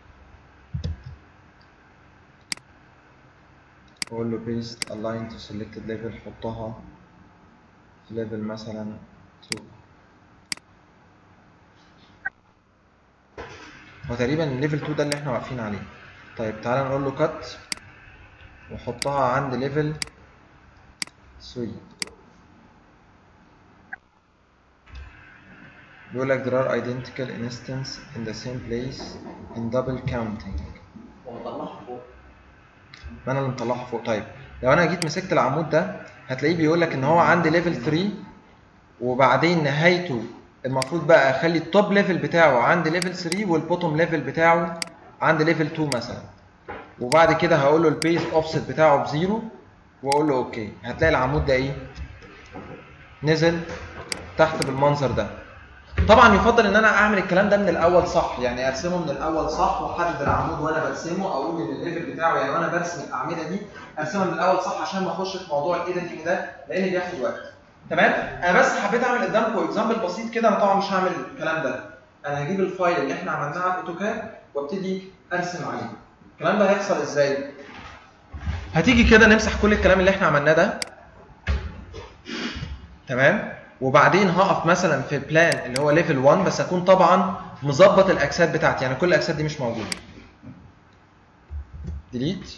واقول له paste align to selected level حطها في level مثلا 2 هو تقريبا ليفل 2 ده اللي احنا واقفين عليه طيب تعالى نقول له cut وحطها عند ليفل 3 بيقول لك there are identical instance in the same place in double counting هو طلعها فوق ما انا اللي مطلعها فوق طيب لو انا جيت مسكت العمود ده هتلاقيه بيقول لك ان هو عندي ليفل 3 وبعدين نهايته المفروض بقى اخلي التوب ليفل بتاعه عند ليفل 3 والبوتوم ليفل بتاعه عند ليفل 2 مثلا وبعد كده هقول له البيس اوفست بتاعه بزيرو واقول له اوكي هتلاقي العمود ده ايه نزل تحت بالمنظر ده طبعا يفضل ان انا اعمل الكلام ده من الاول صح يعني ارسمه من الاول صح واحدد العمود وانا برسمه اقول ان الليفل بتاعه يعني وانا برسم الاعمده دي ارسمها من الاول صح عشان ما اخش في موضوع الايدنتنج ده لان بياخد وقت تمام انا بس حبيت اعمل قدامكم اكزامبل بسيط كده انا طبعا مش هعمل الكلام ده انا هجيب الفايل اللي احنا عملناه على الاوتوكاد وابتدي ارسم عليه الكلام ده هيحصل ازاي هتيجي كده نمسح كل الكلام اللي احنا عملناه ده تمام وبعدين هقف مثلا في بلان اللي هو ليفل 1 بس اكون طبعا مظبط الاجساد بتاعتي يعني كل الاجساد دي مش موجوده ديليت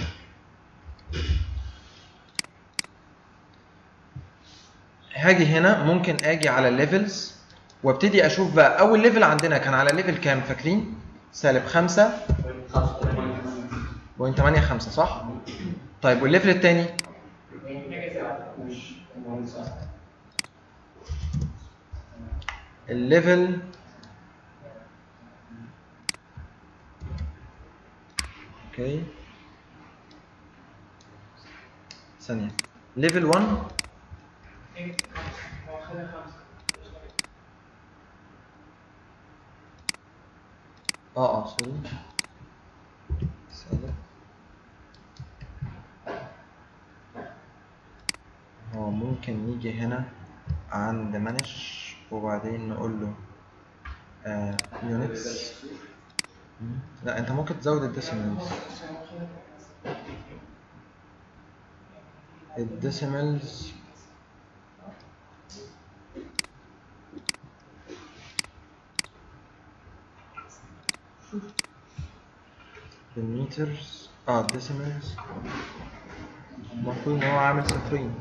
هاجي هنا ممكن اجي على الليفلز وابتدي اشوف بقى اول ليفل عندنا كان على ليفل كام فاكرين سالب 5 بوينت 8 5 صح طيب والليفل الثاني الليفل اوكي ثانية ليفل 1 هو خليها خمسه اه اه سوري سالب هو ممكن نيجي هنا عند مانش وبعدين نقول له آه units مم. لا انت ممكن تزود الديسيمالز الديسيمالز الميترز اه الديسيمالز المفروض ان هو عامل صفرين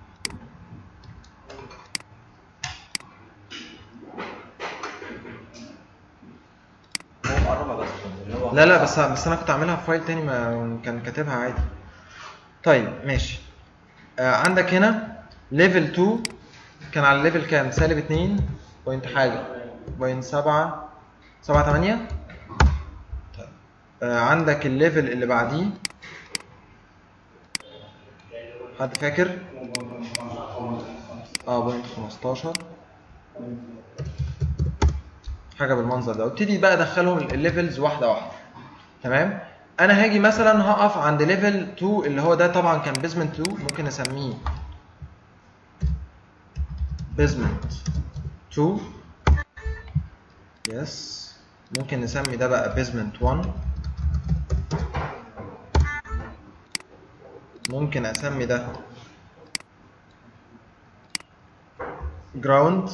هو مقربها بس اللي هو لا لا بس بس انا كنت عاملها في فايل تاني ما كان كاتبها عادي طيب ماشي آه عندك هنا ليفل 2 كان على ليفل كام سالب 2 بوينت حاجه بوينت 7 7 8 طيب آه عندك الليفل اللي بعديه حد فاكر اه بوينت 15 حاجه بالمنظر ده وابتدي بقى ادخلهم الليفلز واحده واحده تمام انا هاجي مثلا هقف عند ليفل 2 اللي هو ده طبعا كان بيزمنت 2 ممكن اسميه بيزمنت 2 يس ممكن نسمي ده بقى بيزمنت 1 ممكن اسمي ده جراوند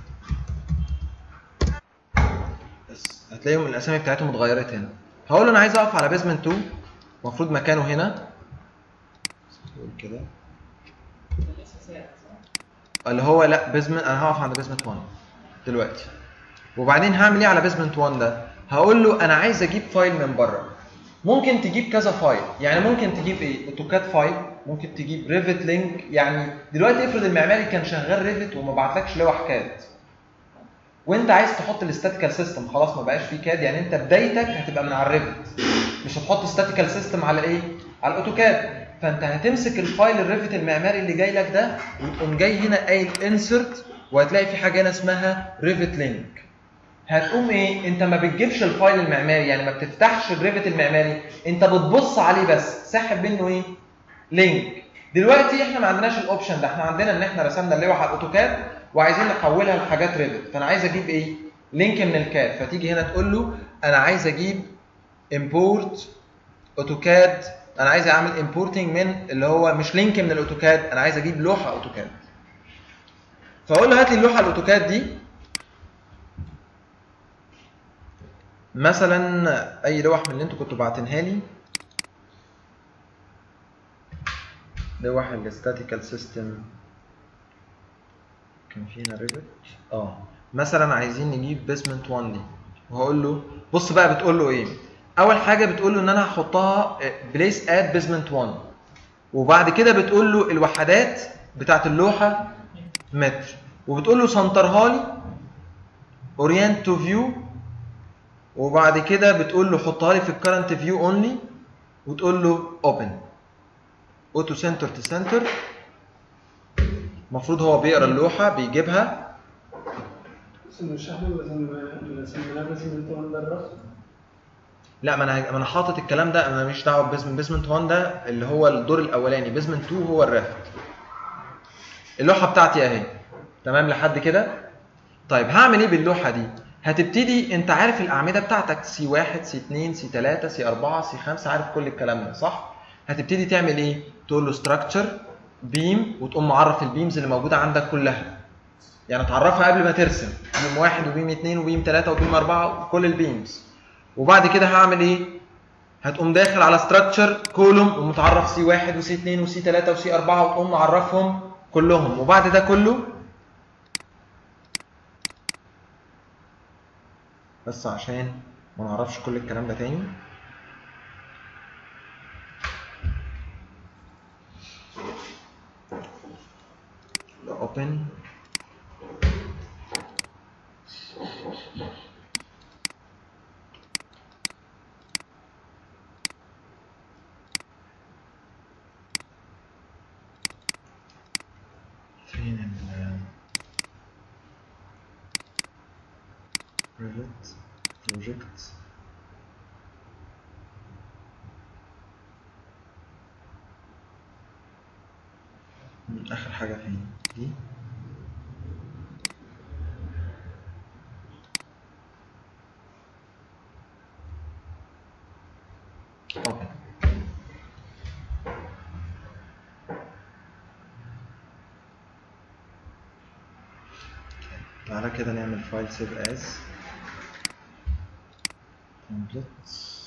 بس هتلاقيهم الاسامي بتاعتهم اتغيرت هنا هقول له انا عايز اقف على بيزمنت 2 المفروض مكانه هنا نقول كده اللي هو لا بيزمنت انا هقف عند بيزمنت 1 دلوقتي وبعدين هعمل ايه على بيزمنت 1 ده هقول له انا عايز اجيب فايل من بره ممكن تجيب كذا فايل يعني ممكن تجيب ايه اوتوكاد فايل ممكن تجيب ريفت لينك يعني دلوقتي افرض المعماري كان شغال ريفت وما بعتلكش لوح كاد وانت عايز تحط الاستاتيكال سيستم خلاص ما بقاش فيه كاد يعني انت بدايتك هتبقى من على الريفت مش هتحط استاتيكال سيستم على ايه على الاوتوكاد فانت هتمسك الفايل الريفت المعماري اللي جاي لك ده وتقوم جاي هنا قايل انسرت وهتلاقي في حاجه هنا اسمها ريفت لينك هتقوم ايه انت ما بتجيبش الفايل المعماري يعني ما بتفتحش الريفت المعماري انت بتبص عليه بس ساحب منه ايه لينك دلوقتي احنا ما عندناش الاوبشن ده احنا عندنا ان احنا رسمنا اللوحه على الاوتوكاد وعايزين نحولها لحاجات ريفت فانا عايز اجيب ايه لينك من الكاد فتيجي هنا تقول له انا عايز اجيب امبورت اوتوكاد انا عايز اعمل امبورتنج من اللي هو مش لينك من الاوتوكاد انا عايز اجيب لوحه اوتوكاد فاقول له هات لي اللوحه الاوتوكاد دي مثلا اي لوح من اللي انتوا كنتوا باعتينها لي لوح الاستاتيكال سيستم كان في هنا ريفت اه مثلا عايزين نجيب بيسمنت 1 دي وهقول له بص بقى بتقول له ايه اول حاجه بتقول له ان انا هحطها بليس ات بيسمنت 1 وبعد كده بتقول له الوحدات بتاعت اللوحه متر وبتقول له سنترها لي اورينت تو فيو وبعد كده بتقول له حطها لي في الكرنت فيو اونلي وتقول له اوبن اوتو سنتر تو سنتر المفروض هو بيقرا اللوحه بيجيبها بس مش احنا اللي سميناه بيزمنت 1 ده الرف لا ما انا ما انا حاطط الكلام ده انا ماليش دعوه ببيزمنت بيزمنت 1 ده اللي هو الدور الاولاني بيزمنت 2 هو الرافت اللوحه بتاعتي اهي تمام لحد كده طيب هعمل ايه باللوحه دي هتبتدي انت عارف الاعمده بتاعتك سي 1 سي 2 سي 3 سي 4 سي 5 عارف كل الكلام ده صح هتبتدي تعمل ايه تقول له ستراكشر بيم وتقوم معرف البيمز اللي موجوده عندك كلها يعني تعرفها قبل ما ترسم بيم واحد وبيم اثنين وبيم ثلاثة وبيم أربعة وكل البيمز وبعد كده هعمل ايه؟ هتقوم داخل على ستراكشر كولوم ومتعرف سي واحد وسي اثنين وسي ثلاثة وسي أربعة وتقوم معرفهم كلهم وبعد ده كله بس عشان ما نعرفش كل الكلام ده تاني open فين ال Revit project آخر حاجة فين دي open تعالى كده نعمل فايل سيف از templates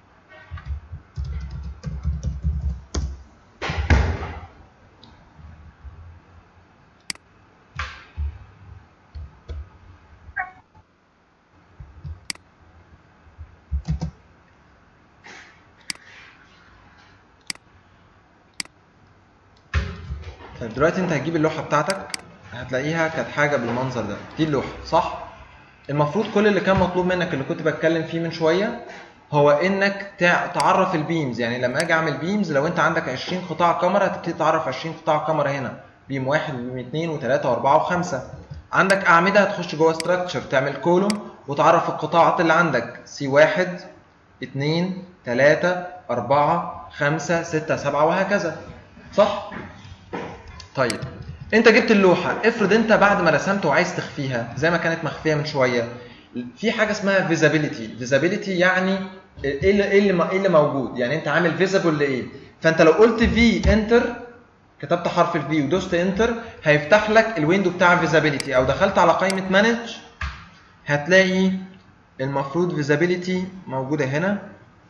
طيب دلوقتي انت هتجيب اللوحه بتاعتك هتلاقيها كانت حاجه بالمنظر ده دي اللوحه صح المفروض كل اللي كان مطلوب منك اللي كنت بتكلم فيه من شويه هو انك تع- تعرف البيمز يعني لما اجي اعمل بيمز لو انت عندك 20 قطاع كاميرا هتبتدي تعرف 20 قطاع كاميرا هنا بيم واحد وبيم اثنين وثلاثه واربعه وخمسه عندك اعمده هتخش جوه ستراكشر تعمل كولوم وتعرف القطاعات اللي عندك سي واحد اثنين ثلاثه اربعه خمسه سته سبعه وهكذا صح؟ طيب انت جبت اللوحه افرض انت بعد ما رسمت وعايز تخفيها زي ما كانت مخفيه من شويه في حاجه اسمها فيزابيليتي فيزابيليتي يعني ايه اللي ايه اللي ايه اللي موجود يعني انت عامل فيزابل لايه فانت لو قلت في انتر كتبت حرف الفي ودوست انتر هيفتح لك الويندو بتاع فيزابيليتي او دخلت على قائمه مانج هتلاقي المفروض فيزابيليتي موجوده هنا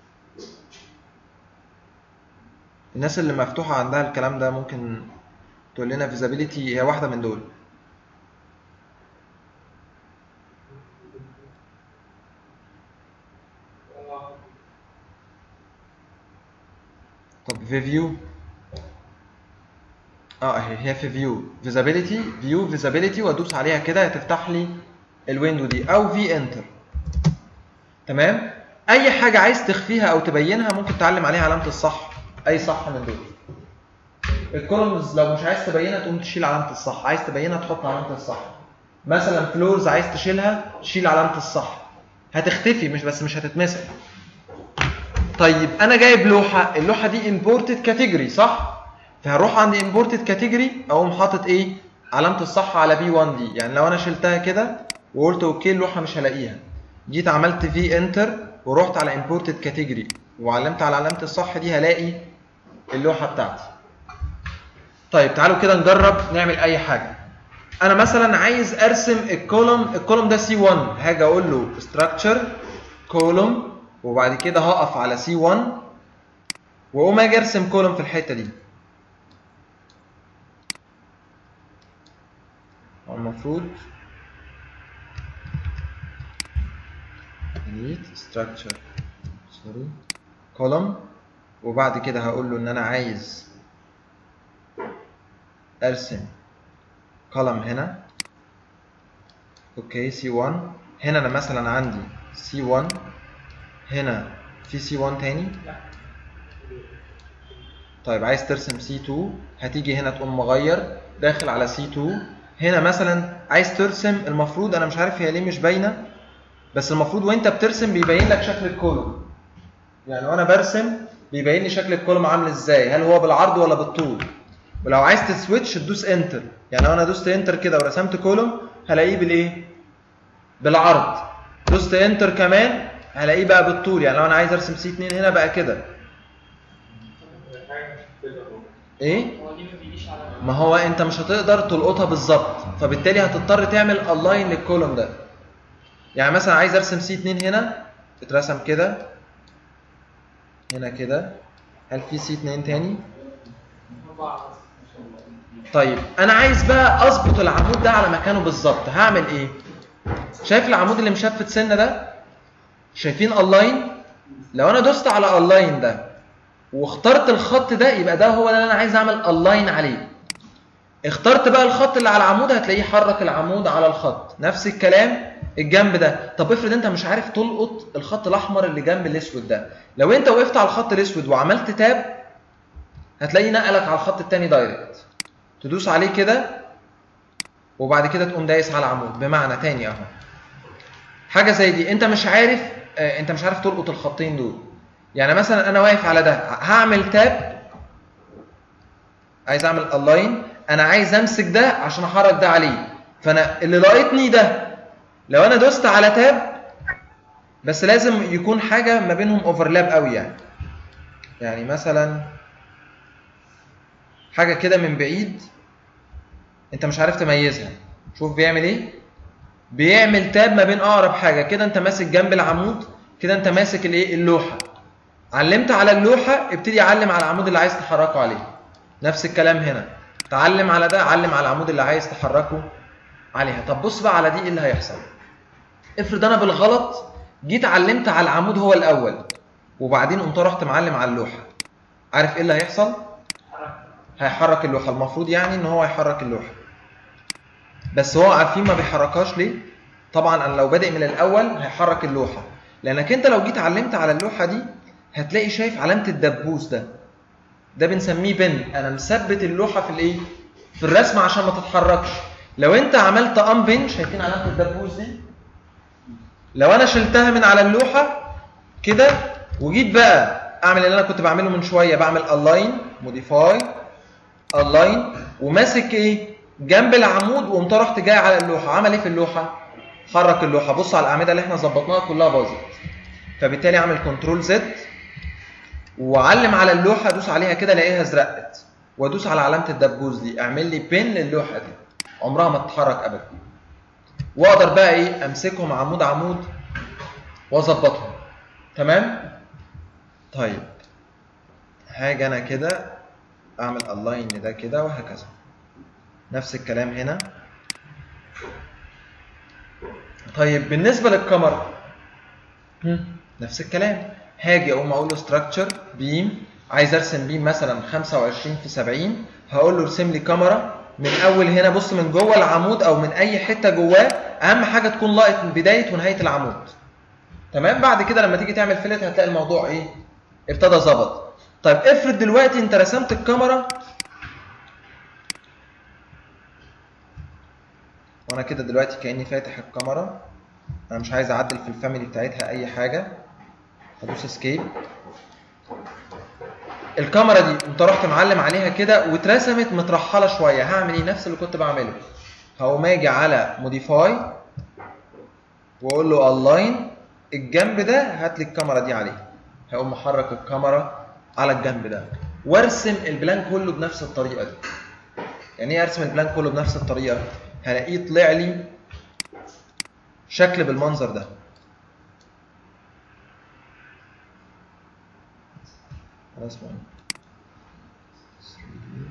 الناس اللي مفتوحه عندها الكلام ده ممكن تقول لنا فيزابيليتي هي واحده من دول طب في فيو اه اهي هي في فيو فيزابيليتي فيو فيزابيليتي وادوس عليها كده هتفتح لي الويندو دي او في انتر تمام اي حاجه عايز تخفيها او تبينها ممكن تعلم عليها علامه الصح اي صح من دول الكولومز لو مش عايز تبينها تقوم تشيل علامه الصح عايز تبينها تحط علامه الصح مثلا فلورز عايز تشيلها تشيل علامه الصح هتختفي مش بس مش هتتمسك طيب انا جايب لوحه اللوحه دي امبورتد كاتيجوري صح فهروح عند امبورتد كاتيجوري اقوم حاطط ايه علامه الصح على بي 1 دي يعني لو انا شلتها كده وقلت اوكي اللوحه مش هلاقيها جيت عملت في انتر ورحت على امبورتد كاتيجوري وعلمت على علامه الصح دي هلاقي اللوحه بتاعتي طيب تعالوا كده نجرب نعمل اي حاجه انا مثلا عايز ارسم الكولوم الكولوم ده سي 1 هاجي اقول له ستراكشر كولوم وبعد كده هقف على سي 1 واقوم اجي ارسم كولوم في الحته دي هو المفروض delete structure sorry column وبعد كده هقول له ان انا عايز ارسم column هنا اوكي سي 1 هنا انا مثلا عندي سي 1 هنا في سي 1 تاني طيب عايز ترسم سي 2 هتيجي هنا تقوم مغير داخل على سي 2 هنا مثلا عايز ترسم المفروض انا مش عارف هي ليه مش باينه بس المفروض وانت بترسم بيبين لك شكل الكولوم يعني وانا برسم بيبين لي شكل الكولوم عامل ازاي هل هو بالعرض ولا بالطول ولو عايز تسويتش تدوس انتر يعني لو انا دوست انتر كده ورسمت كولوم هلاقيه بالايه بالعرض دوست انتر كمان هلاقيه بقى بالطول يعني لو انا عايز ارسم سي 2 هنا بقى كده ايه هو دي ما بيجيش على ما هو انت مش هتقدر تلقطها بالظبط فبالتالي هتضطر تعمل الاين للكولوم ده يعني مثلا عايز ارسم سي 2 هنا اترسم كده هنا كده هل في سي 2 تاني أربعة طيب انا عايز بقى اظبط العمود ده على مكانه بالظبط هعمل ايه شايف العمود اللي مشفت سنه ده شايفين الاين لو انا دوست على الاين ده واخترت الخط ده يبقى ده هو اللي انا عايز اعمل الاين عليه اخترت بقى الخط اللي على العمود هتلاقيه حرك العمود على الخط نفس الكلام الجنب ده طب افرض انت مش عارف تلقط الخط الاحمر اللي جنب الاسود ده لو انت وقفت على الخط الاسود وعملت تاب هتلاقيه نقلك على الخط التاني دايركت تدوس عليه كده وبعد كده تقوم دايس على العمود بمعنى تاني اهو حاجه زي دي انت مش عارف آه، انت مش عارف تلقط الخطين دول يعني مثلا انا واقف على ده هعمل تاب عايز اعمل الاين انا عايز امسك ده عشان احرك ده عليه فانا اللي لاقطني ده لو انا دوست على تاب بس لازم يكون حاجه ما بينهم اوفرلاب قوي يعني يعني مثلا حاجه كده من بعيد انت مش عارف تميزها شوف بيعمل ايه بيعمل تاب ما بين اقرب حاجه كده انت ماسك جنب العمود كده انت ماسك الايه اللوحه علمت على اللوحه ابتدي علم على العمود اللي عايز تحركه عليه نفس الكلام هنا تعلم على ده علم على العمود اللي عايز تحركه عليها طب بص بقى على دي ايه اللي هيحصل افرض انا بالغلط جيت علمت على العمود هو الاول وبعدين قمت رحت معلم على اللوحه عارف ايه اللي هيحصل هيحرك اللوحه المفروض يعني ان هو هيحرك اللوحه بس هو عارفين ما بيحركهاش ليه طبعا انا لو بادئ من الاول هيحرك اللوحه لانك انت لو جيت علمت على اللوحه دي هتلاقي شايف علامه الدبوس ده ده بنسميه بن انا مثبت اللوحه في الايه في الرسم عشان ما تتحركش لو انت عملت ام بن شايفين علامه الدبوس دي لو انا شلتها من على اللوحه كده وجيت بقى اعمل اللي انا كنت بعمله من شويه بعمل الاين موديفاي الاين وماسك ايه جنب العمود وقمت رحت جاي على اللوحه عمل ايه في اللوحه حرك اللوحه بص على الاعمده اللي احنا ظبطناها كلها باظت فبالتالي اعمل كنترول زد واعلم على اللوحه ادوس عليها كده الاقيها ازرقت وادوس على علامه الدبوس دي اعمل لي بين للوحه دي عمرها ما تتحرك ابدا واقدر بقى ايه امسكهم عمود عمود واظبطهم تمام طيب هاجي انا كده اعمل الاين ده كده وهكذا نفس الكلام هنا طيب بالنسبه للكاميرا هم، نفس الكلام هاجي اقوم اقول له ستراكشر بيم عايز ارسم بيم مثلا 25 في 70 هقول له ارسم لي كاميرا من اول هنا بص من جوه العمود او من اي حته جواه اهم حاجه تكون لاقط من بدايه ونهايه العمود تمام بعد كده لما تيجي تعمل فيلت هتلاقي الموضوع ايه ابتدى ظبط طيب افرض دلوقتي انت رسمت الكاميرا وانا كده دلوقتي كاني فاتح الكاميرا انا مش عايز اعدل في الفاميلي بتاعتها اي حاجه هدوس اسكيب الكاميرا دي انت رحت معلم عليها كده واترسمت مترحله شويه هعمل ايه نفس اللي كنت بعمله هقوم اجي على موديفاي واقول له الاين الجنب ده هات لي الكاميرا دي عليه هقوم محرك الكاميرا على الجنب ده وارسم البلان كله بنفس الطريقه دي يعني ايه ارسم البلان كله بنفس الطريقه هلاقيه طلع لي شكل بالمنظر ده خلاص بقى. 3D.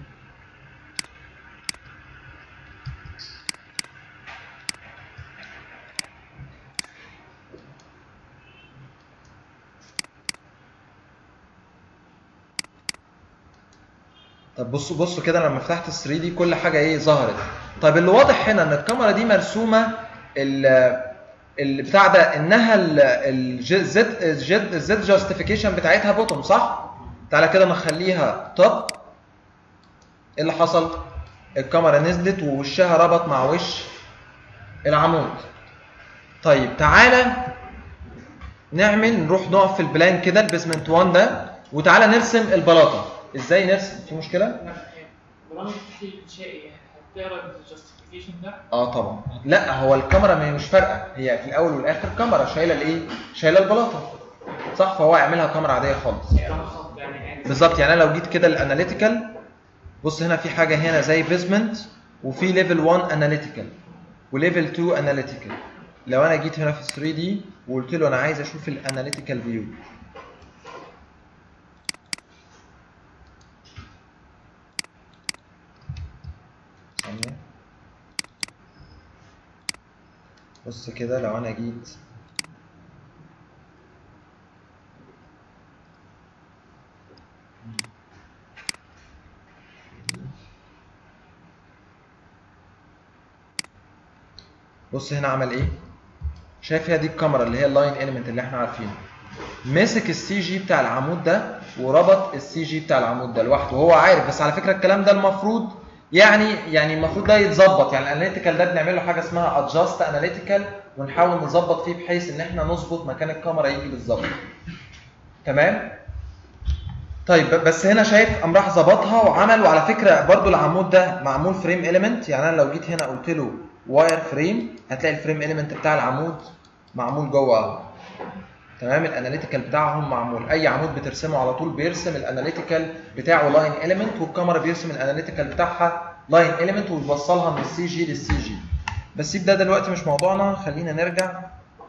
طب بصوا بصوا كده لما فتحت ال 3 دي كل حاجه ايه ظهرت طب اللي واضح هنا ان الكاميرا دي مرسومه ال البتاع ده انها الزد الزد الزد جاستيفيكيشن بتاعتها بوتوم صح؟ تعالى كده نخليها توب ايه اللي حصل؟ الكاميرا نزلت ووشها ربط مع وش العمود طيب تعالى نعمل نروح نقف في البلان كده البيزمنت 1 ده وتعالى نرسم البلاطه ازاي نرسم في مشكله؟ لا هي برامج التحليل الانشائي هتقرا الجاستيفيكيشن ده اه طبعا لا هو الكاميرا ما هي مش فارقه هي في الاول والاخر كاميرا شايله الايه شايله البلاطه صح فهو يعملها كاميرا عاديه خالص يقراها خط يعني عادي بالظبط يعني انا لو جيت كده الاناليتيكال بص هنا في حاجه هنا زي بيزمنت وفي ليفل 1 اناليتيكال وليفل 2 اناليتيكال لو انا جيت هنا في 3 دي وقلت له انا عايز اشوف الاناليتيكال فيو ثانيه بص كده لو انا جيت بص هنا عمل ايه شايف هي دي الكاميرا اللي هي اللاين اليمنت اللي احنا عارفينه مسك السي جي بتاع العمود ده وربط السي جي بتاع العمود ده لوحده وهو عارف بس على فكره الكلام ده المفروض يعني يعني المفروض ده يتظبط يعني الاناليتيكال ده بنعمل له حاجه اسمها ادجاست اناليتيكال ونحاول نظبط فيه بحيث ان احنا نظبط مكان الكاميرا يجي بالظبط تمام طيب بس هنا شايف قام راح ظبطها وعمل وعلى فكره برضو العمود ده معمول فريم اليمنت يعني انا لو جيت هنا قلت له واير فريم هتلاقي الفريم اليمنت بتاع العمود معمول جوه اهو تمام الاناليتيكال بتاعهم معمول اي عمود بترسمه على طول بيرسم الاناليتيكال بتاعه لاين اليمنت والكاميرا بيرسم الاناليتيكال بتاعها لاين اليمنت ويوصلها من السي جي للسي جي بس ده دلوقتي مش موضوعنا خلينا نرجع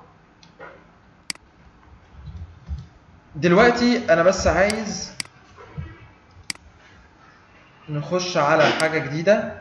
دلوقتي انا بس عايز نخش على حاجه جديده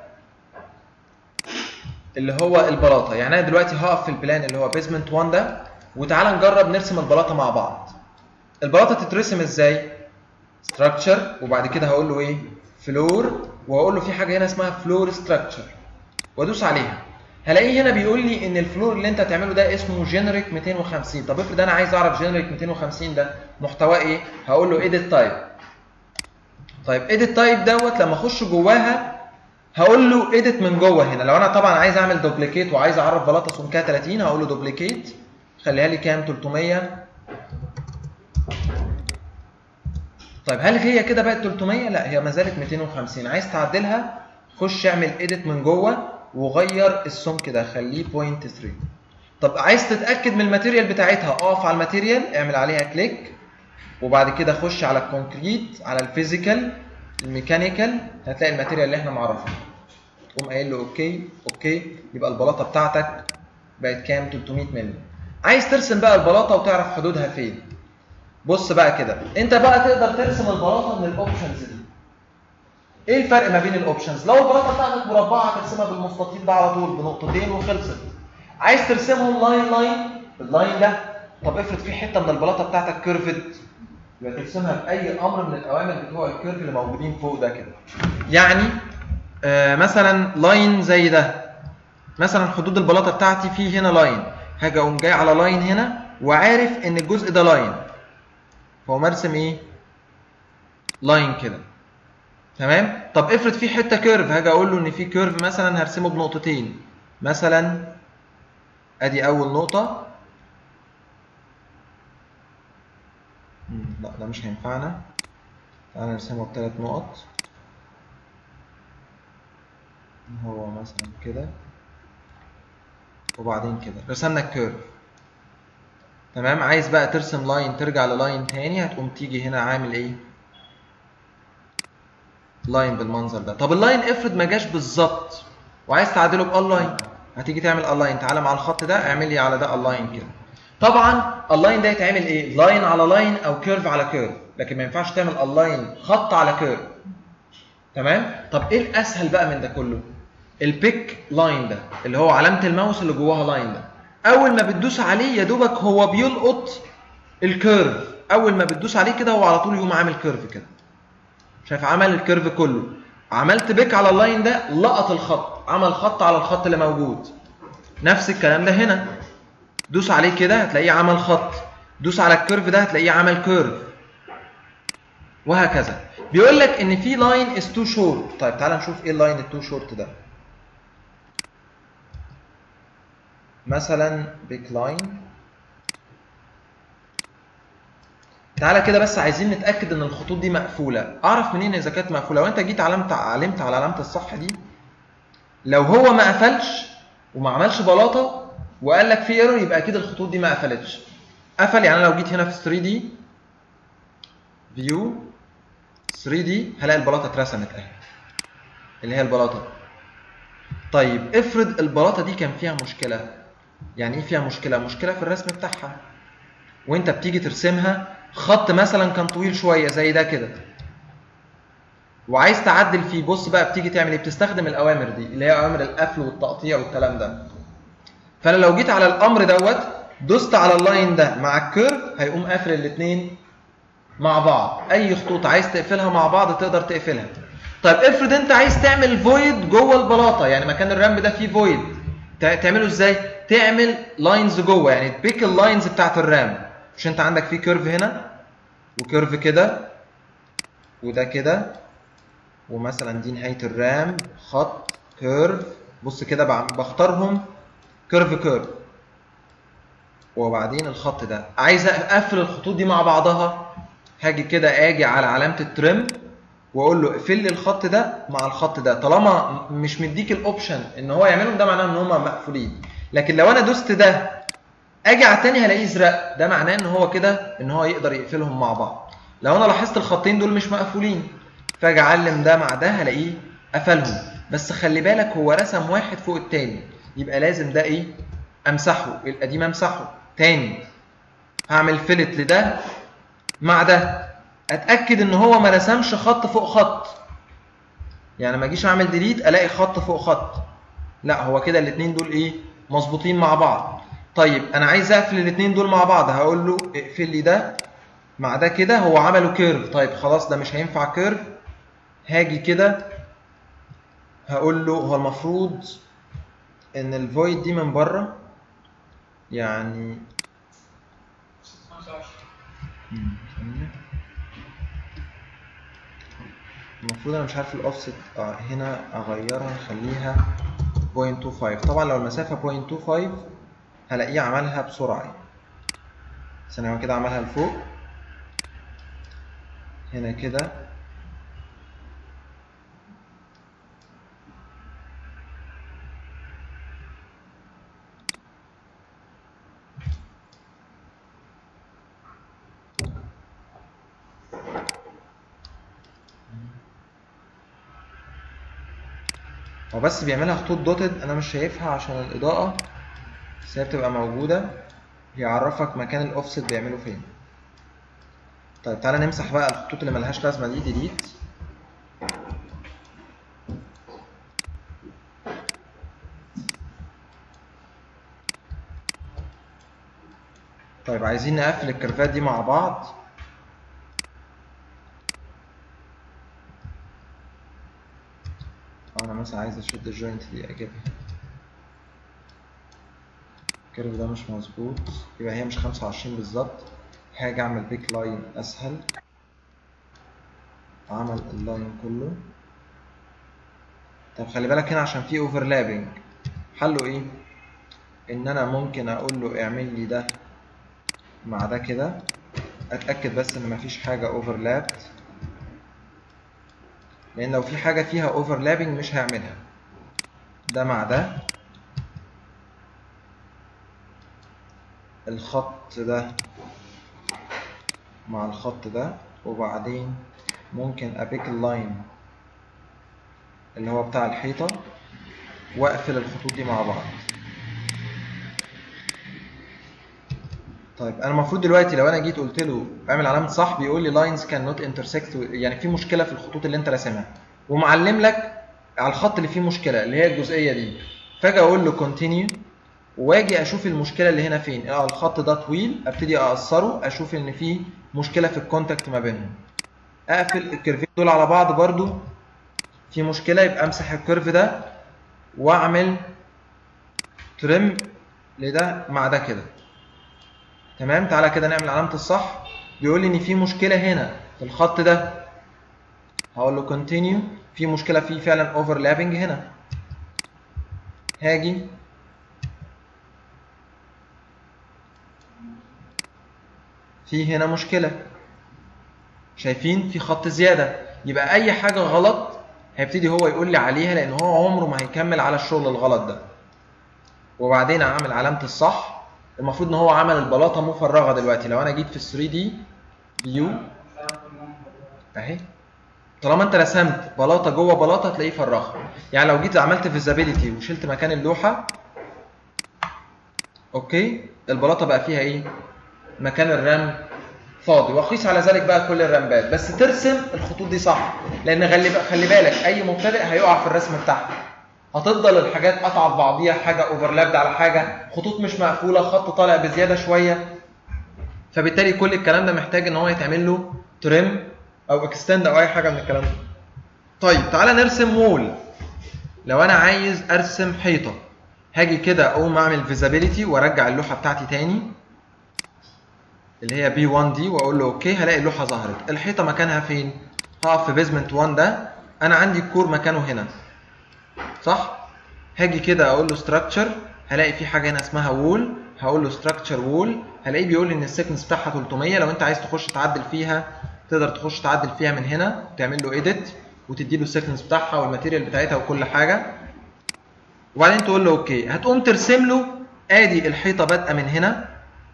اللي هو البلاطه يعني انا دلوقتي هقف في البلان اللي هو بيزمنت 1 ده وتعالى نجرب نرسم البلاطه مع بعض البلاطه تترسم ازاي ستراكشر وبعد كده هقول له ايه فلور وهقول له في حاجه هنا اسمها فلور ستراكشر وادوس عليها هلاقيه هنا بيقول لي ان الفلور اللي انت هتعمله ده اسمه جينيريك 250 طب افرض انا عايز اعرف جينيريك 250 ده محتواه ايه هقول له ايديت تايب طيب ايديت تايب دوت لما اخش جواها هقول له ايديت من جوه هنا لو انا طبعا عايز اعمل دوبليكيت وعايز اعرف بلاطه سمكها 30 هقول له دوبليكيت خليها لي كام 300 طيب هل هي كده بقت 300 لا هي ما زالت 250 عايز تعدلها خش اعمل ايديت من جوه وغير السمك ده خليه 0.3 طب عايز تتاكد من الماتيريال بتاعتها اقف على الماتيريال اعمل عليها كليك وبعد كده خش على الكونكريت على الفيزيكال الميكانيكال هتلاقي الماتيريال اللي احنا معرفها تقوم قايل له اوكي اوكي يبقى البلاطه بتاعتك بقت كام 300 مللي عايز ترسم بقى البلاطه وتعرف حدودها فين بص بقى كده انت بقى تقدر ترسم البلاطه من الاوبشنز دي ايه الفرق ما بين الاوبشنز لو البلاطه بتاعتك مربعه هترسمها بالمستطيل ده على طول بنقطتين وخلصت عايز ترسمهم لاين لاين باللاين ده طب افرض في حته من البلاطه بتاعتك كيرفد يبقى ترسمها باي امر من الاوامر بتوع الكيرف اللي موجودين فوق ده كده يعني آه مثلا لاين زي ده مثلا حدود البلاطه بتاعتي في هنا لاين هاجي اقوم جاي على لاين هنا وعارف ان الجزء ده لاين فهو مرسم ايه لاين كده تمام طب افرض في حته كيرف هاجي اقول له ان في كيرف مثلا هرسمه بنقطتين مثلا ادي اول نقطه مم، لا ده مش هينفعنا تعالى نرسمه بثلاث نقط هو مثلا كده وبعدين كده رسمنا الكيرف تمام عايز بقى ترسم لاين ترجع للاين تاني هتقوم تيجي هنا عامل ايه لاين بالمنظر ده طب اللاين افرض ما جاش بالظبط وعايز تعدله بالاين هتيجي تعمل الاين تعالى مع الخط ده اعمل لي على ده الاين كده طبعا اللاين ده يتعمل ايه لاين على لاين او كيرف على كيرف لكن ما ينفعش تعمل اللاين خط على كيرف تمام طب ايه الاسهل بقى من ده كله البيك لاين ده اللي هو علامه الماوس اللي جواها لاين ده اول ما بتدوس عليه يا دوبك هو بيلقط الكيرف اول ما بتدوس عليه كده هو على طول يقوم عامل كيرف كده شايف عمل الكيرف كله عملت بيك على اللاين ده لقط الخط عمل خط على الخط اللي موجود نفس الكلام ده هنا دوس عليه كده هتلاقيه عمل خط دوس على الكيرف ده هتلاقيه عمل كيرف وهكذا بيقول لك ان في لاين از تو شورت طيب تعالى نشوف ايه اللاين التو شورت ده مثلا بيك لاين تعالى كده بس عايزين نتاكد ان الخطوط دي مقفوله اعرف منين اذا كانت مقفوله لو انت جيت علمت علمت على علامه الصح دي لو هو ما قفلش وما عملش بلاطه وقال لك في ايرور يبقى اكيد الخطوط دي ما قفلتش قفل يعني انا لو جيت هنا في 3 دي فيو 3 دي هلاقي البلاطه اترسمت اهي اللي هي البلاطه طيب افرض البلاطه دي كان فيها مشكله يعني ايه فيها مشكله مشكله في الرسم بتاعها وانت بتيجي ترسمها خط مثلا كان طويل شويه زي ده كده وعايز تعدل فيه بص بقى بتيجي تعمل ايه بتستخدم الاوامر دي اللي هي اوامر القفل والتقطيع والكلام ده فانا لو جيت على الامر دوت دوست على اللاين ده مع الكيرف هيقوم قافل الاثنين مع بعض اي خطوط عايز تقفلها مع بعض تقدر تقفلها طيب افرض انت عايز تعمل فويد جوه البلاطه يعني مكان الرمب ده فيه فويد تعمله ازاي تعمل لاينز جوه يعني تبيك اللاينز بتاعت الرام مش انت عندك فيه كيرف هنا وكيرف كده وده كده ومثلا دي نهايه الرام خط كيرف بص كده بختارهم كيرف كيرف وبعدين الخط ده عايز اقفل الخطوط دي مع بعضها هاجي كده اجي على علامه الترم واقول له اقفل لي الخط ده مع الخط ده طالما مش مديك الاوبشن ان هو يعملهم ده معناه ان هم مقفولين لكن لو انا دوست ده اجي على التاني هلاقيه ازرق ده معناه ان هو كده ان هو يقدر يقفلهم مع بعض لو انا لاحظت الخطين دول مش مقفولين فاجي اعلم ده مع ده هلاقيه قفلهم بس خلي بالك هو رسم واحد فوق التاني يبقى لازم ده ايه امسحه القديم امسحه تاني هعمل فيلت لده مع ده اتاكد ان هو ما رسمش خط فوق خط يعني ما اجيش اعمل ديليت الاقي خط فوق خط لا هو كده الاثنين دول ايه مظبوطين مع بعض طيب انا عايز اقفل الاثنين دول مع بعض هقول له اقفل لي ده مع ده كده هو عمله كيرف طيب خلاص ده مش هينفع كيرف هاجي كده هقول له هو المفروض ان الفويد دي من بره يعني 25 المفروض انا مش عارف الاوفست آه هنا اغيرها اخليها 0.25 طبعا لو المسافه 0.25 هلاقيه عملها بسرعه ثانيه هو كده عملها لفوق هنا كده هو بس بيعملها خطوط دوتد انا مش شايفها عشان الاضاءه بس هي بتبقى موجوده بيعرفك مكان الاوفست بيعمله فين طيب تعالى نمسح بقى الخطوط اللي ملهاش لازمه دي ديليت طيب عايزين نقفل الكيرفات دي مع بعض اه انا مثلا عايز اشد الجوينت دي اجيبها الكيرف ده مش مظبوط يبقى هي مش 25 بالظبط هاجي اعمل بيك لاين اسهل عمل اللاين كله طب خلي بالك هنا عشان في اوفرلابنج حله ايه ان انا ممكن اقول له اعمل لي ده مع ده كده اتاكد بس ان مفيش حاجه اوفرلابد لان لو في حاجه فيها اوفرلابنج مش هيعملها ده مع ده الخط ده مع الخط ده وبعدين ممكن ابيك اللاين اللي هو بتاع الحيطه واقفل الخطوط دي مع بعض طيب انا المفروض دلوقتي لو انا جيت قلت له اعمل علامه صح بيقول لي لاينز كان نوت انترسكت يعني في مشكله في الخطوط اللي انت راسمها ومعلم لك على الخط اللي فيه مشكله اللي هي الجزئيه دي فاجي اقول له كونتينيو واجي اشوف المشكله اللي هنا فين اه الخط ده طويل ابتدي اقصره اشوف ان في مشكله في الكونتاكت ما بينهم اقفل الكيرفين دول على بعض برضو في مشكله يبقى امسح الكيرف ده واعمل ترم لده مع ده كده تمام تعالى كده نعمل علامه الصح بيقول لي ان في مشكله هنا في الخط ده هقول له كونتينيو في مشكله فيه فعلا اوفرلابنج هنا هاجي في هنا مشكله شايفين في خط زياده يبقى اي حاجه غلط هيبتدي هو يقول لي عليها لان هو عمره ما هيكمل على الشغل الغلط ده وبعدين اعمل علامه الصح المفروض ان هو عمل البلاطه مفرغه دلوقتي لو انا جيت في 3 دي فيو اهي طالما انت رسمت بلاطه جوه بلاطه هتلاقيه فرغها يعني لو جيت عملت فيزابيليتي وشلت مكان اللوحه اوكي البلاطه بقى فيها ايه مكان الرام فاضي وقيس على ذلك بقى كل الرامبات بس ترسم الخطوط دي صح لان خلي خلي بالك اي مبتدئ هيقع في الرسم بتاعها هتفضل الحاجات قطعه في بعضيها حاجه اوفرلابد على حاجه خطوط مش مقفوله خط طالع بزياده شويه فبالتالي كل الكلام ده محتاج ان هو يتعمل له ترم او اكستند او اي حاجه من الكلام ده طيب تعالى نرسم وول لو انا عايز ارسم حيطه هاجي كده اقوم اعمل فيزابيليتي وارجع اللوحه بتاعتي تاني اللي هي بي 1 دي واقول له اوكي هلاقي اللوحه ظهرت الحيطه مكانها فين هقف في بيزمنت 1 ده انا عندي الكور مكانه هنا صح هاجي كده اقول له ستراكشر هلاقي في حاجه هنا اسمها وول هقول له ستراكشر وول هلاقيه بيقول لي ان السكنس بتاعها 300 لو انت عايز تخش تعدل فيها تقدر تخش تعدل فيها من هنا تعمل له ايديت وتدي له السكنس بتاعها والماتيريال بتاعتها وكل حاجه وبعدين تقول له اوكي هتقوم ترسم له ادي الحيطه بادئه من هنا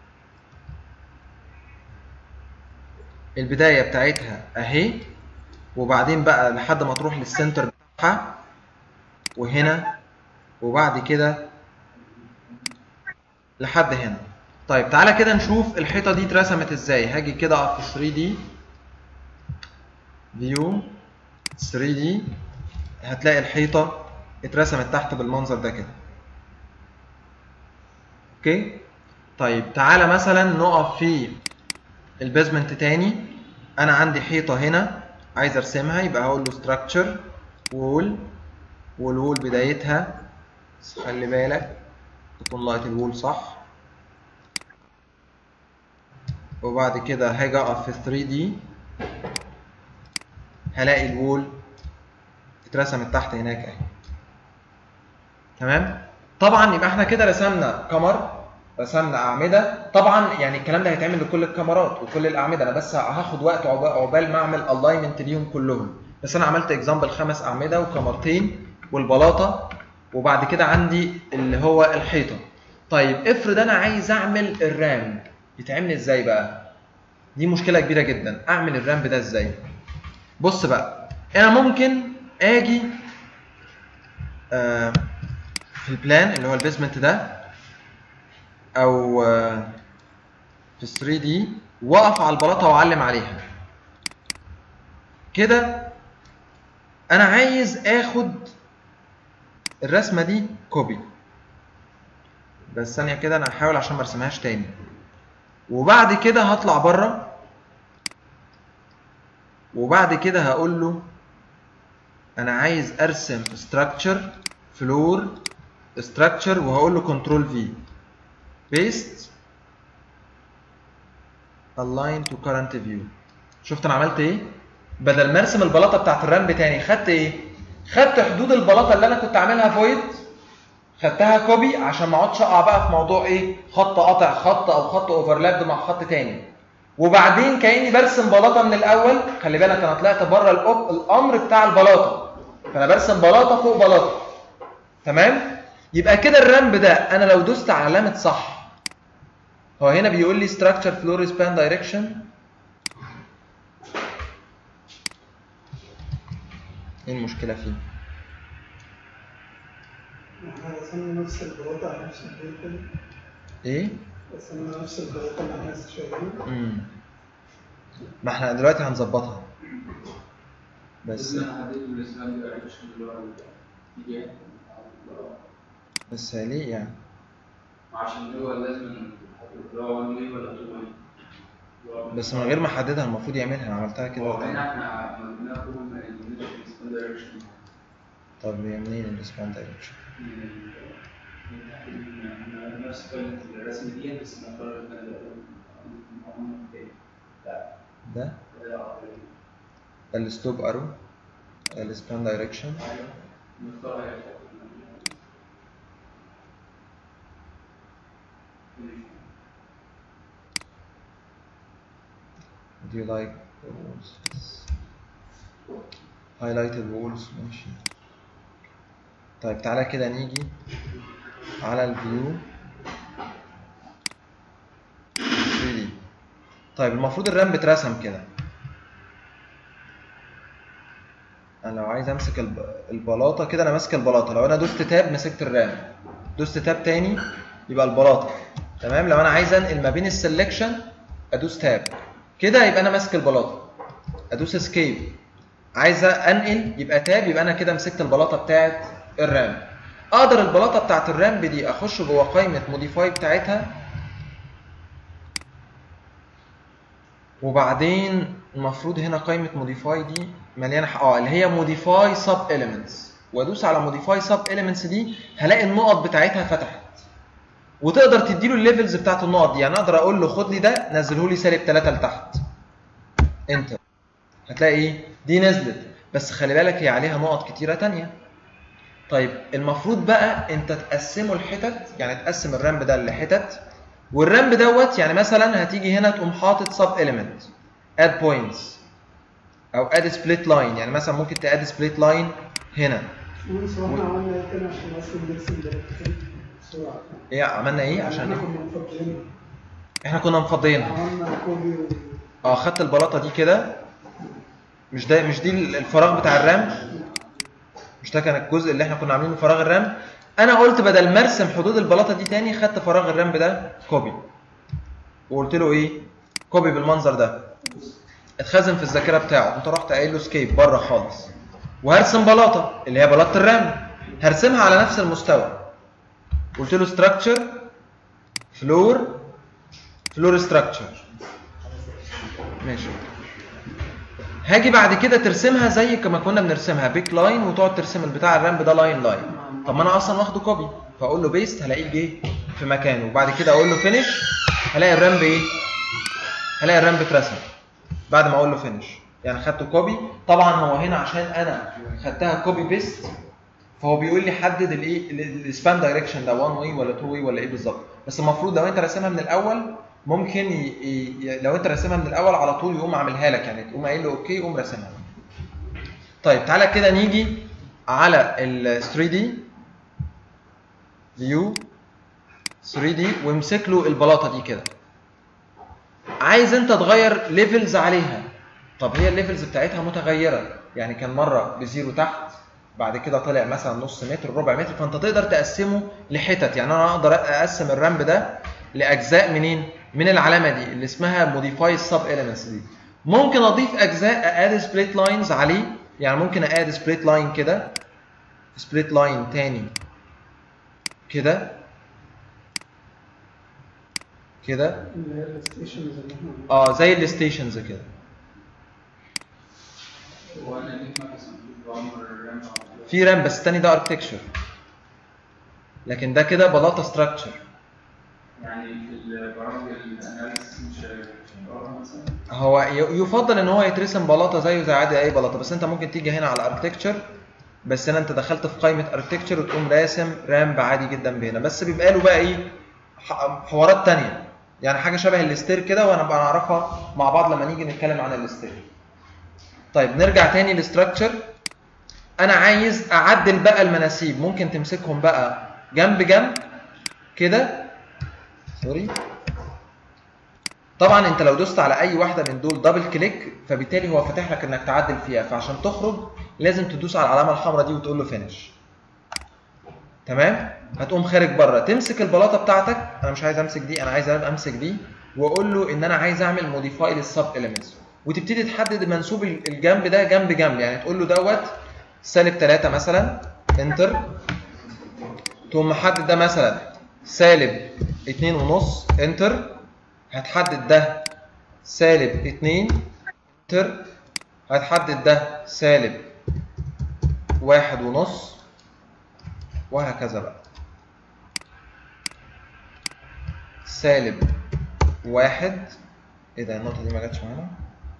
البدايه بتاعتها اهي وبعدين بقى لحد ما تروح للسنتر بتاعها وهنا وبعد كده لحد هنا طيب تعالى كده نشوف الحيطه دي اترسمت ازاي هاجي كده اقف في 3 دي فيو 3 دي هتلاقي الحيطه اترسمت تحت بالمنظر ده كده اوكي طيب تعالى مثلا نقف في البيزمنت تاني انا عندي حيطه هنا عايز ارسمها يبقى هقول له ستراكشر وول والوول بدايتها بس خلي بالك تكون لايت الوول صح وبعد كده هاجي اقف في 3 دي هلاقي الوول اترسمت تحت هناك اهي تمام طبعا يبقى احنا كده رسمنا كمر رسمنا اعمده طبعا يعني الكلام ده هيتعمل لكل الكاميرات وكل الاعمده انا بس هاخد وقت عقبال عقبال ما اعمل الاينمنت ليهم كلهم بس انا عملت اكزامبل خمس اعمده وكاميرتين والبلاطه وبعد كده عندي اللي هو الحيطه طيب افرض انا عايز اعمل الرامب يتعمل ازاي بقى دي مشكله كبيره جدا اعمل الرامب ده ازاي بص بقى انا ممكن اجي آه، في البلان اللي هو البيزمنت ده او آه، في 3 دي واقف على البلاطه واعلم عليها كده انا عايز اخد الرسمه دي كوبي بس ثانيه كده انا هحاول عشان ما ارسمهاش تاني وبعد كده هطلع بره وبعد كده هقول له انا عايز ارسم structure فلور structure وهقول له كنترول في paste align to current view شفت انا عملت ايه بدل ما ارسم البلاطه بتاعت الرامب تاني خدت ايه خدت حدود البلاطه اللي انا كنت عاملها فويد خدتها كوبي عشان ما اقعدش اقع بقى في موضوع ايه خط قطع خط او خط اوفرلاب مع خط تاني وبعدين كاني برسم بلاطه من الاول خلي بالك انا طلعت بره الأب- الامر بتاع البلاطه فانا برسم بلاطه فوق بلاطه تمام يبقى كده الرامب ده انا لو دوست على علامه صح هو هنا بيقول لي structure floor span direction ايه المشكله فيه احنا رسمنا نفس البلاطة على نفس البيت كده ايه رسمنا نفس البلاطة اللي احنا لسه شايفينها امم ما احنا دلوقتي هنظبطها بس بس ليه يعني عشان هو لازم اللي هو 1 واي ولا 2 واي بس من غير ما احددها المفروض يعملها انا عملتها كده هو هنا قدام. احنا عملناه فوق ما يهمناش السبان دايركشن طب هي منين الاسبان دايركشن احنا نفس طريقه الرسم دي بس نقرر ان ده الستوب ارو الاسبان دايركشن نختار Do you like the walls? Yes. Highlighted walls ماشي طيب تعالى كده نيجي على الفيو 3D طيب المفروض الرام بترسم كده انا لو عايز امسك الب- البلاطه كده انا ماسك البلاطه لو انا دوست تاب مسكت الرام دوست تاب تاني يبقى البلاطه تمام لو انا عايز انقل ما بين السلكشن ادوس تاب كده يبقى انا ماسك البلاطه ادوس اسكيب عايز انقل يبقى تاب يبقى انا كده مسكت البلاطه بتاعت الرام اقدر البلاطه بتاعت الرام دي اخش جوه قائمه موديفاي بتاعتها وبعدين المفروض هنا قائمه موديفاي دي مليانه ح- اه اللي هي موديفاي سب اليمنتس وادوس على موديفاي سب اليمنتس دي هلاقي النقط بتاعتها فتحت وتقدر تديله الليفلز بتاعت النقط دي يعني اقدر اقول له خد لي ده نزله لي سالب 3 لتحت انتر هتلاقي ايه دي نزلت بس خلي بالك هي عليها نقط كتيره تانية طيب المفروض بقى انت تقسمه لحتت يعني تقسم الرامب ده لحتت والرامب دوت يعني مثلا هتيجي هنا تقوم حاطط سب اليمنت اد بوينتس او اد سبليت لاين يعني مثلا ممكن تاد سبليت لاين هنا بس هو احنا عملنا ايه تاني عشان اصلا نرسم ده بسرعة ايه عملنا ايه احنا عشان كنا مفضلين احنا كنا مفضيينها عملنا كوبي و- اه خدت البلاطه دي كده مش ده مش دي الفراغ بتاع الرام مش ده كان الجزء اللي احنا كنا عاملينه فراغ الرام انا قلت بدل ما ارسم حدود البلاطه دي تاني خدت فراغ الرام ده كوبي وقلت له ايه كوبي بالمنظر ده اتخزن في الذاكره بتاعه قمت رحت قايل له سكيب بره خالص وهرسم بلاطه اللي هي بلاطه الرام هرسمها على نفس المستوى قلت له ستراكشر فلور فلور ستراكشر ماشي هاجي بعد كده ترسمها زي كما كنا بنرسمها بيك لاين وتقعد ترسم البتاع الرامب ده لاين لاين طب ما انا اصلا واخده كوبي فاقول له بيست هلاقيه جه في مكانه وبعد كده اقول له فينش هلاقي الرامب ايه هلاقي الرامب اترسم بعد ما اقول له فينش يعني خدته كوبي طبعا هو هنا عشان انا خدتها كوبي بيست فهو بيقول لي حدد الايه السبان دايركشن ده 1 واي ولا 2 واي ولا ايه بالظبط بس المفروض لو انت راسمها من الاول ممكن ي... ي... لو انت راسمها من الاول على طول يقوم عاملها لك يعني تقوم قايل له اوكي يقوم راسمها طيب تعالى كده نيجي على ال 3 دي فيو 3 دي وامسك له البلاطه دي كده عايز انت تغير ليفلز عليها طب هي الليفلز بتاعتها متغيره يعني كان مره بزيرو تحت بعد كده طلع مثلا نص متر ربع متر فانت تقدر تقسمه لحتت يعني انا اقدر اقسم الرامب ده لاجزاء منين من العلامه دي اللي اسمها موديفاي سب elements دي ممكن اضيف اجزاء اد سبليت لاينز عليه يعني ممكن اد سبليت لاين كده سبليت لاين تاني كده كده اللي هي الستيشنز اللي احنا اه زي الستيشنز كده هو انا جيت مثلا في عمر الرام أو- في رام بس التاني ده اركتكشر لكن ده كده بلاطه ستراكشر يعني في البرامج الاناليسيس مش هيقراها مثلا هو ي- يفضل ان هو يترسم بلاطه زيه زي عادي اي بلاطه بس انت ممكن تيجي هنا على الاركتكتشر بس هنا انت دخلت في قائمه اركتكتشر وتقوم راسم رامب عادي جدا بهنا بس بيبقى له بقى ايه ح- حوارات تانية يعني حاجه شبه الاستير كده وهنبقى نعرفها مع بعض لما نيجي نتكلم عن الاستير طيب نرجع تاني للاستراكشر انا عايز اعدل بقى المناسيب ممكن تمسكهم بقى جنب جنب كده سوري طبعا انت لو دوست على اي واحده من دول دبل كليك فبالتالي هو فاتح لك انك تعدل فيها فعشان تخرج لازم تدوس على العلامه الحمراء دي وتقول له فينش تمام هتقوم خارج بره تمسك البلاطه بتاعتك انا مش عايز امسك دي انا عايز امسك دي واقول له ان انا عايز اعمل موديفاي للسب اليمنتس وتبتدي تحدد منسوب الجنب ده جنب جنب يعني تقول له دوت سالب 3 مثلا انتر تقوم محدد ده مثلا سالب 2 ونص انتر هتحدد ده سالب 2 انتر هتحدد ده سالب واحد ونص وهكذا بقى سالب واحد ايه ده النقطة دي ما جاتش معانا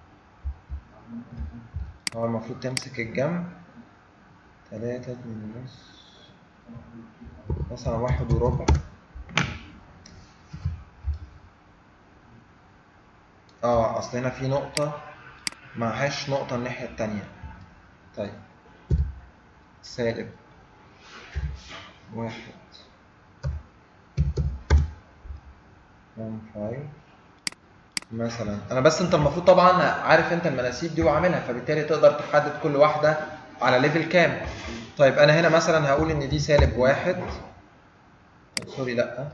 هو المفروض تمسك الجنب تلاتة اتنين ونص مثلا واحد وربع اه اصل هنا في نقطة معهاش نقطة الناحية التانية طيب سالب واحد one five مثلا انا بس انت المفروض طبعا عارف انت المناسيب دي وعاملها فبالتالي تقدر تحدد كل واحدة على ليفل كام طيب انا هنا مثلا هقول ان دي سالب واحد سوري لا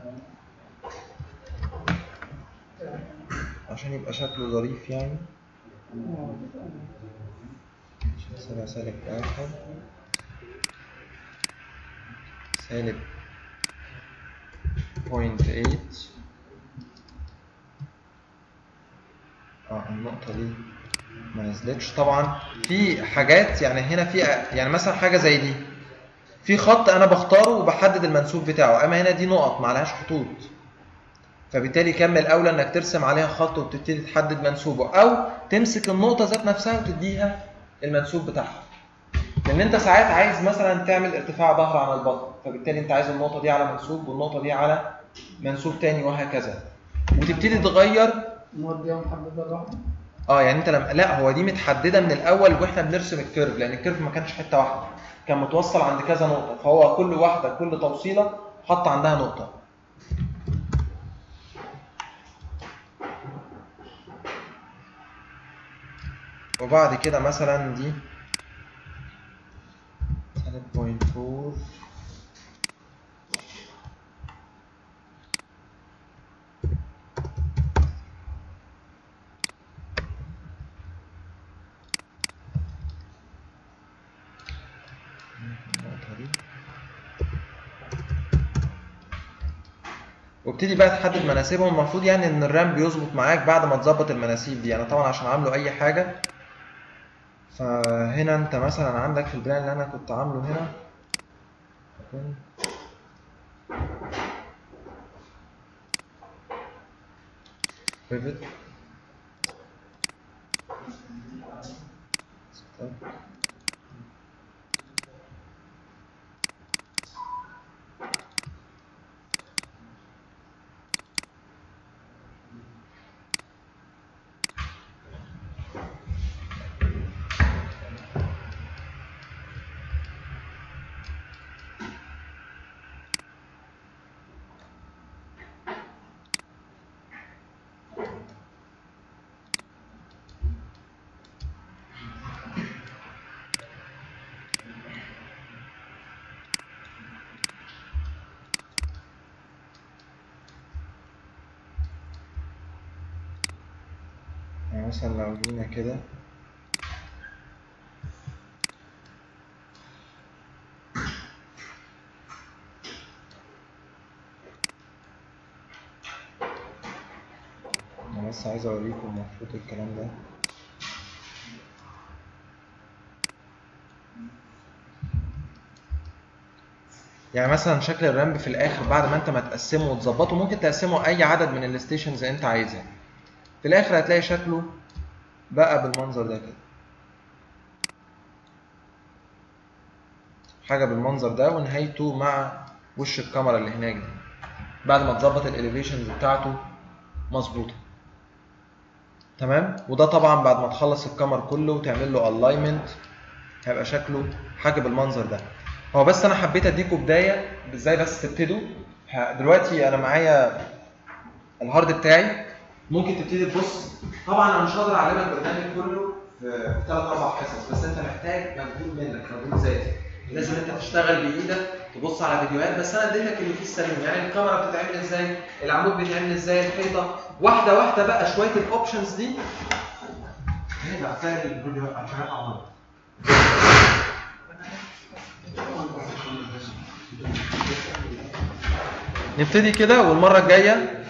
عشان يبقى شكله ظريف يعني سالب سالب واحد سالب بوينت ايت اه النقطة دي ما نزلتش طبعا في حاجات يعني هنا في يعني مثلا حاجة زي دي في خط انا بختاره وبحدد المنسوب بتاعه اما هنا دي نقط ما عليهاش خطوط فبالتالي كان الاولى انك ترسم عليها خط وتبتدي تحدد منسوبه او تمسك النقطه ذات نفسها وتديها المنسوب بتاعها لان انت ساعات عايز مثلا تعمل ارتفاع ظهر عن البطن فبالتالي انت عايز النقطه دي على منسوب والنقطه دي على منسوب تاني وهكذا وتبتدي تغير موديها محددة لوحدها اه يعني انت لما لا هو دي متحدده من الاول واحنا بنرسم الكيرف لان الكيرف ما كانش حته واحده كان متوصل عند كذا نقطه فهو كل واحده كل توصيله حط عندها نقطه وبعد كده مثلا دي سالب بوينت فور النقطة دي وابتدي بقى تحدد مناسيبهم المفروض يعني ان الرام بيظبط معاك بعد ما تظبط المناسيب دي انا طبعا عشان عامله اي حاجه فهنا انت مثلا عندك في البلان اللي انا كنت عامله هنا pivot يعني مثلا لو جينا كده انا بس عايز اوريكم المفروض الكلام ده يعني مثلا شكل الرامب في الاخر بعد ما انت ما تقسمه وتظبطه ممكن تقسمه اي عدد من الستيشنز اللي انت عايزها في الاخر هتلاقي شكله بقى بالمنظر ده كده حاجه بالمنظر ده ونهايته مع وش الكاميرا اللي هناك دي بعد ما تظبط الاليفيشنز بتاعته مظبوطه تمام وده طبعا بعد ما تخلص الكاميرا كله وتعمل له الاينمنت هيبقى شكله حاجه بالمنظر ده هو بس انا حبيت اديكم بدايه ازاي بس تبتدوا ه- دلوقتي انا معايا الهارد بتاعي ممكن تبتدي تبص طبعا انا مش هقدر اعلمك البرنامج كله في ثلاث اربع حصص بس انت محتاج مجهود منك مجهود ذاتي لازم انت تشتغل بايدك تبص على فيديوهات بس انا اديتك اللي فيه السليم يعني الكاميرا بتتعمل ازاي العمود بيتعمل ازاي الحيطه واحده واحده بقى شويه الاوبشنز دي هنا هتلاقي الفيديو الحاجات عملت نبتدي كده والمره الجايه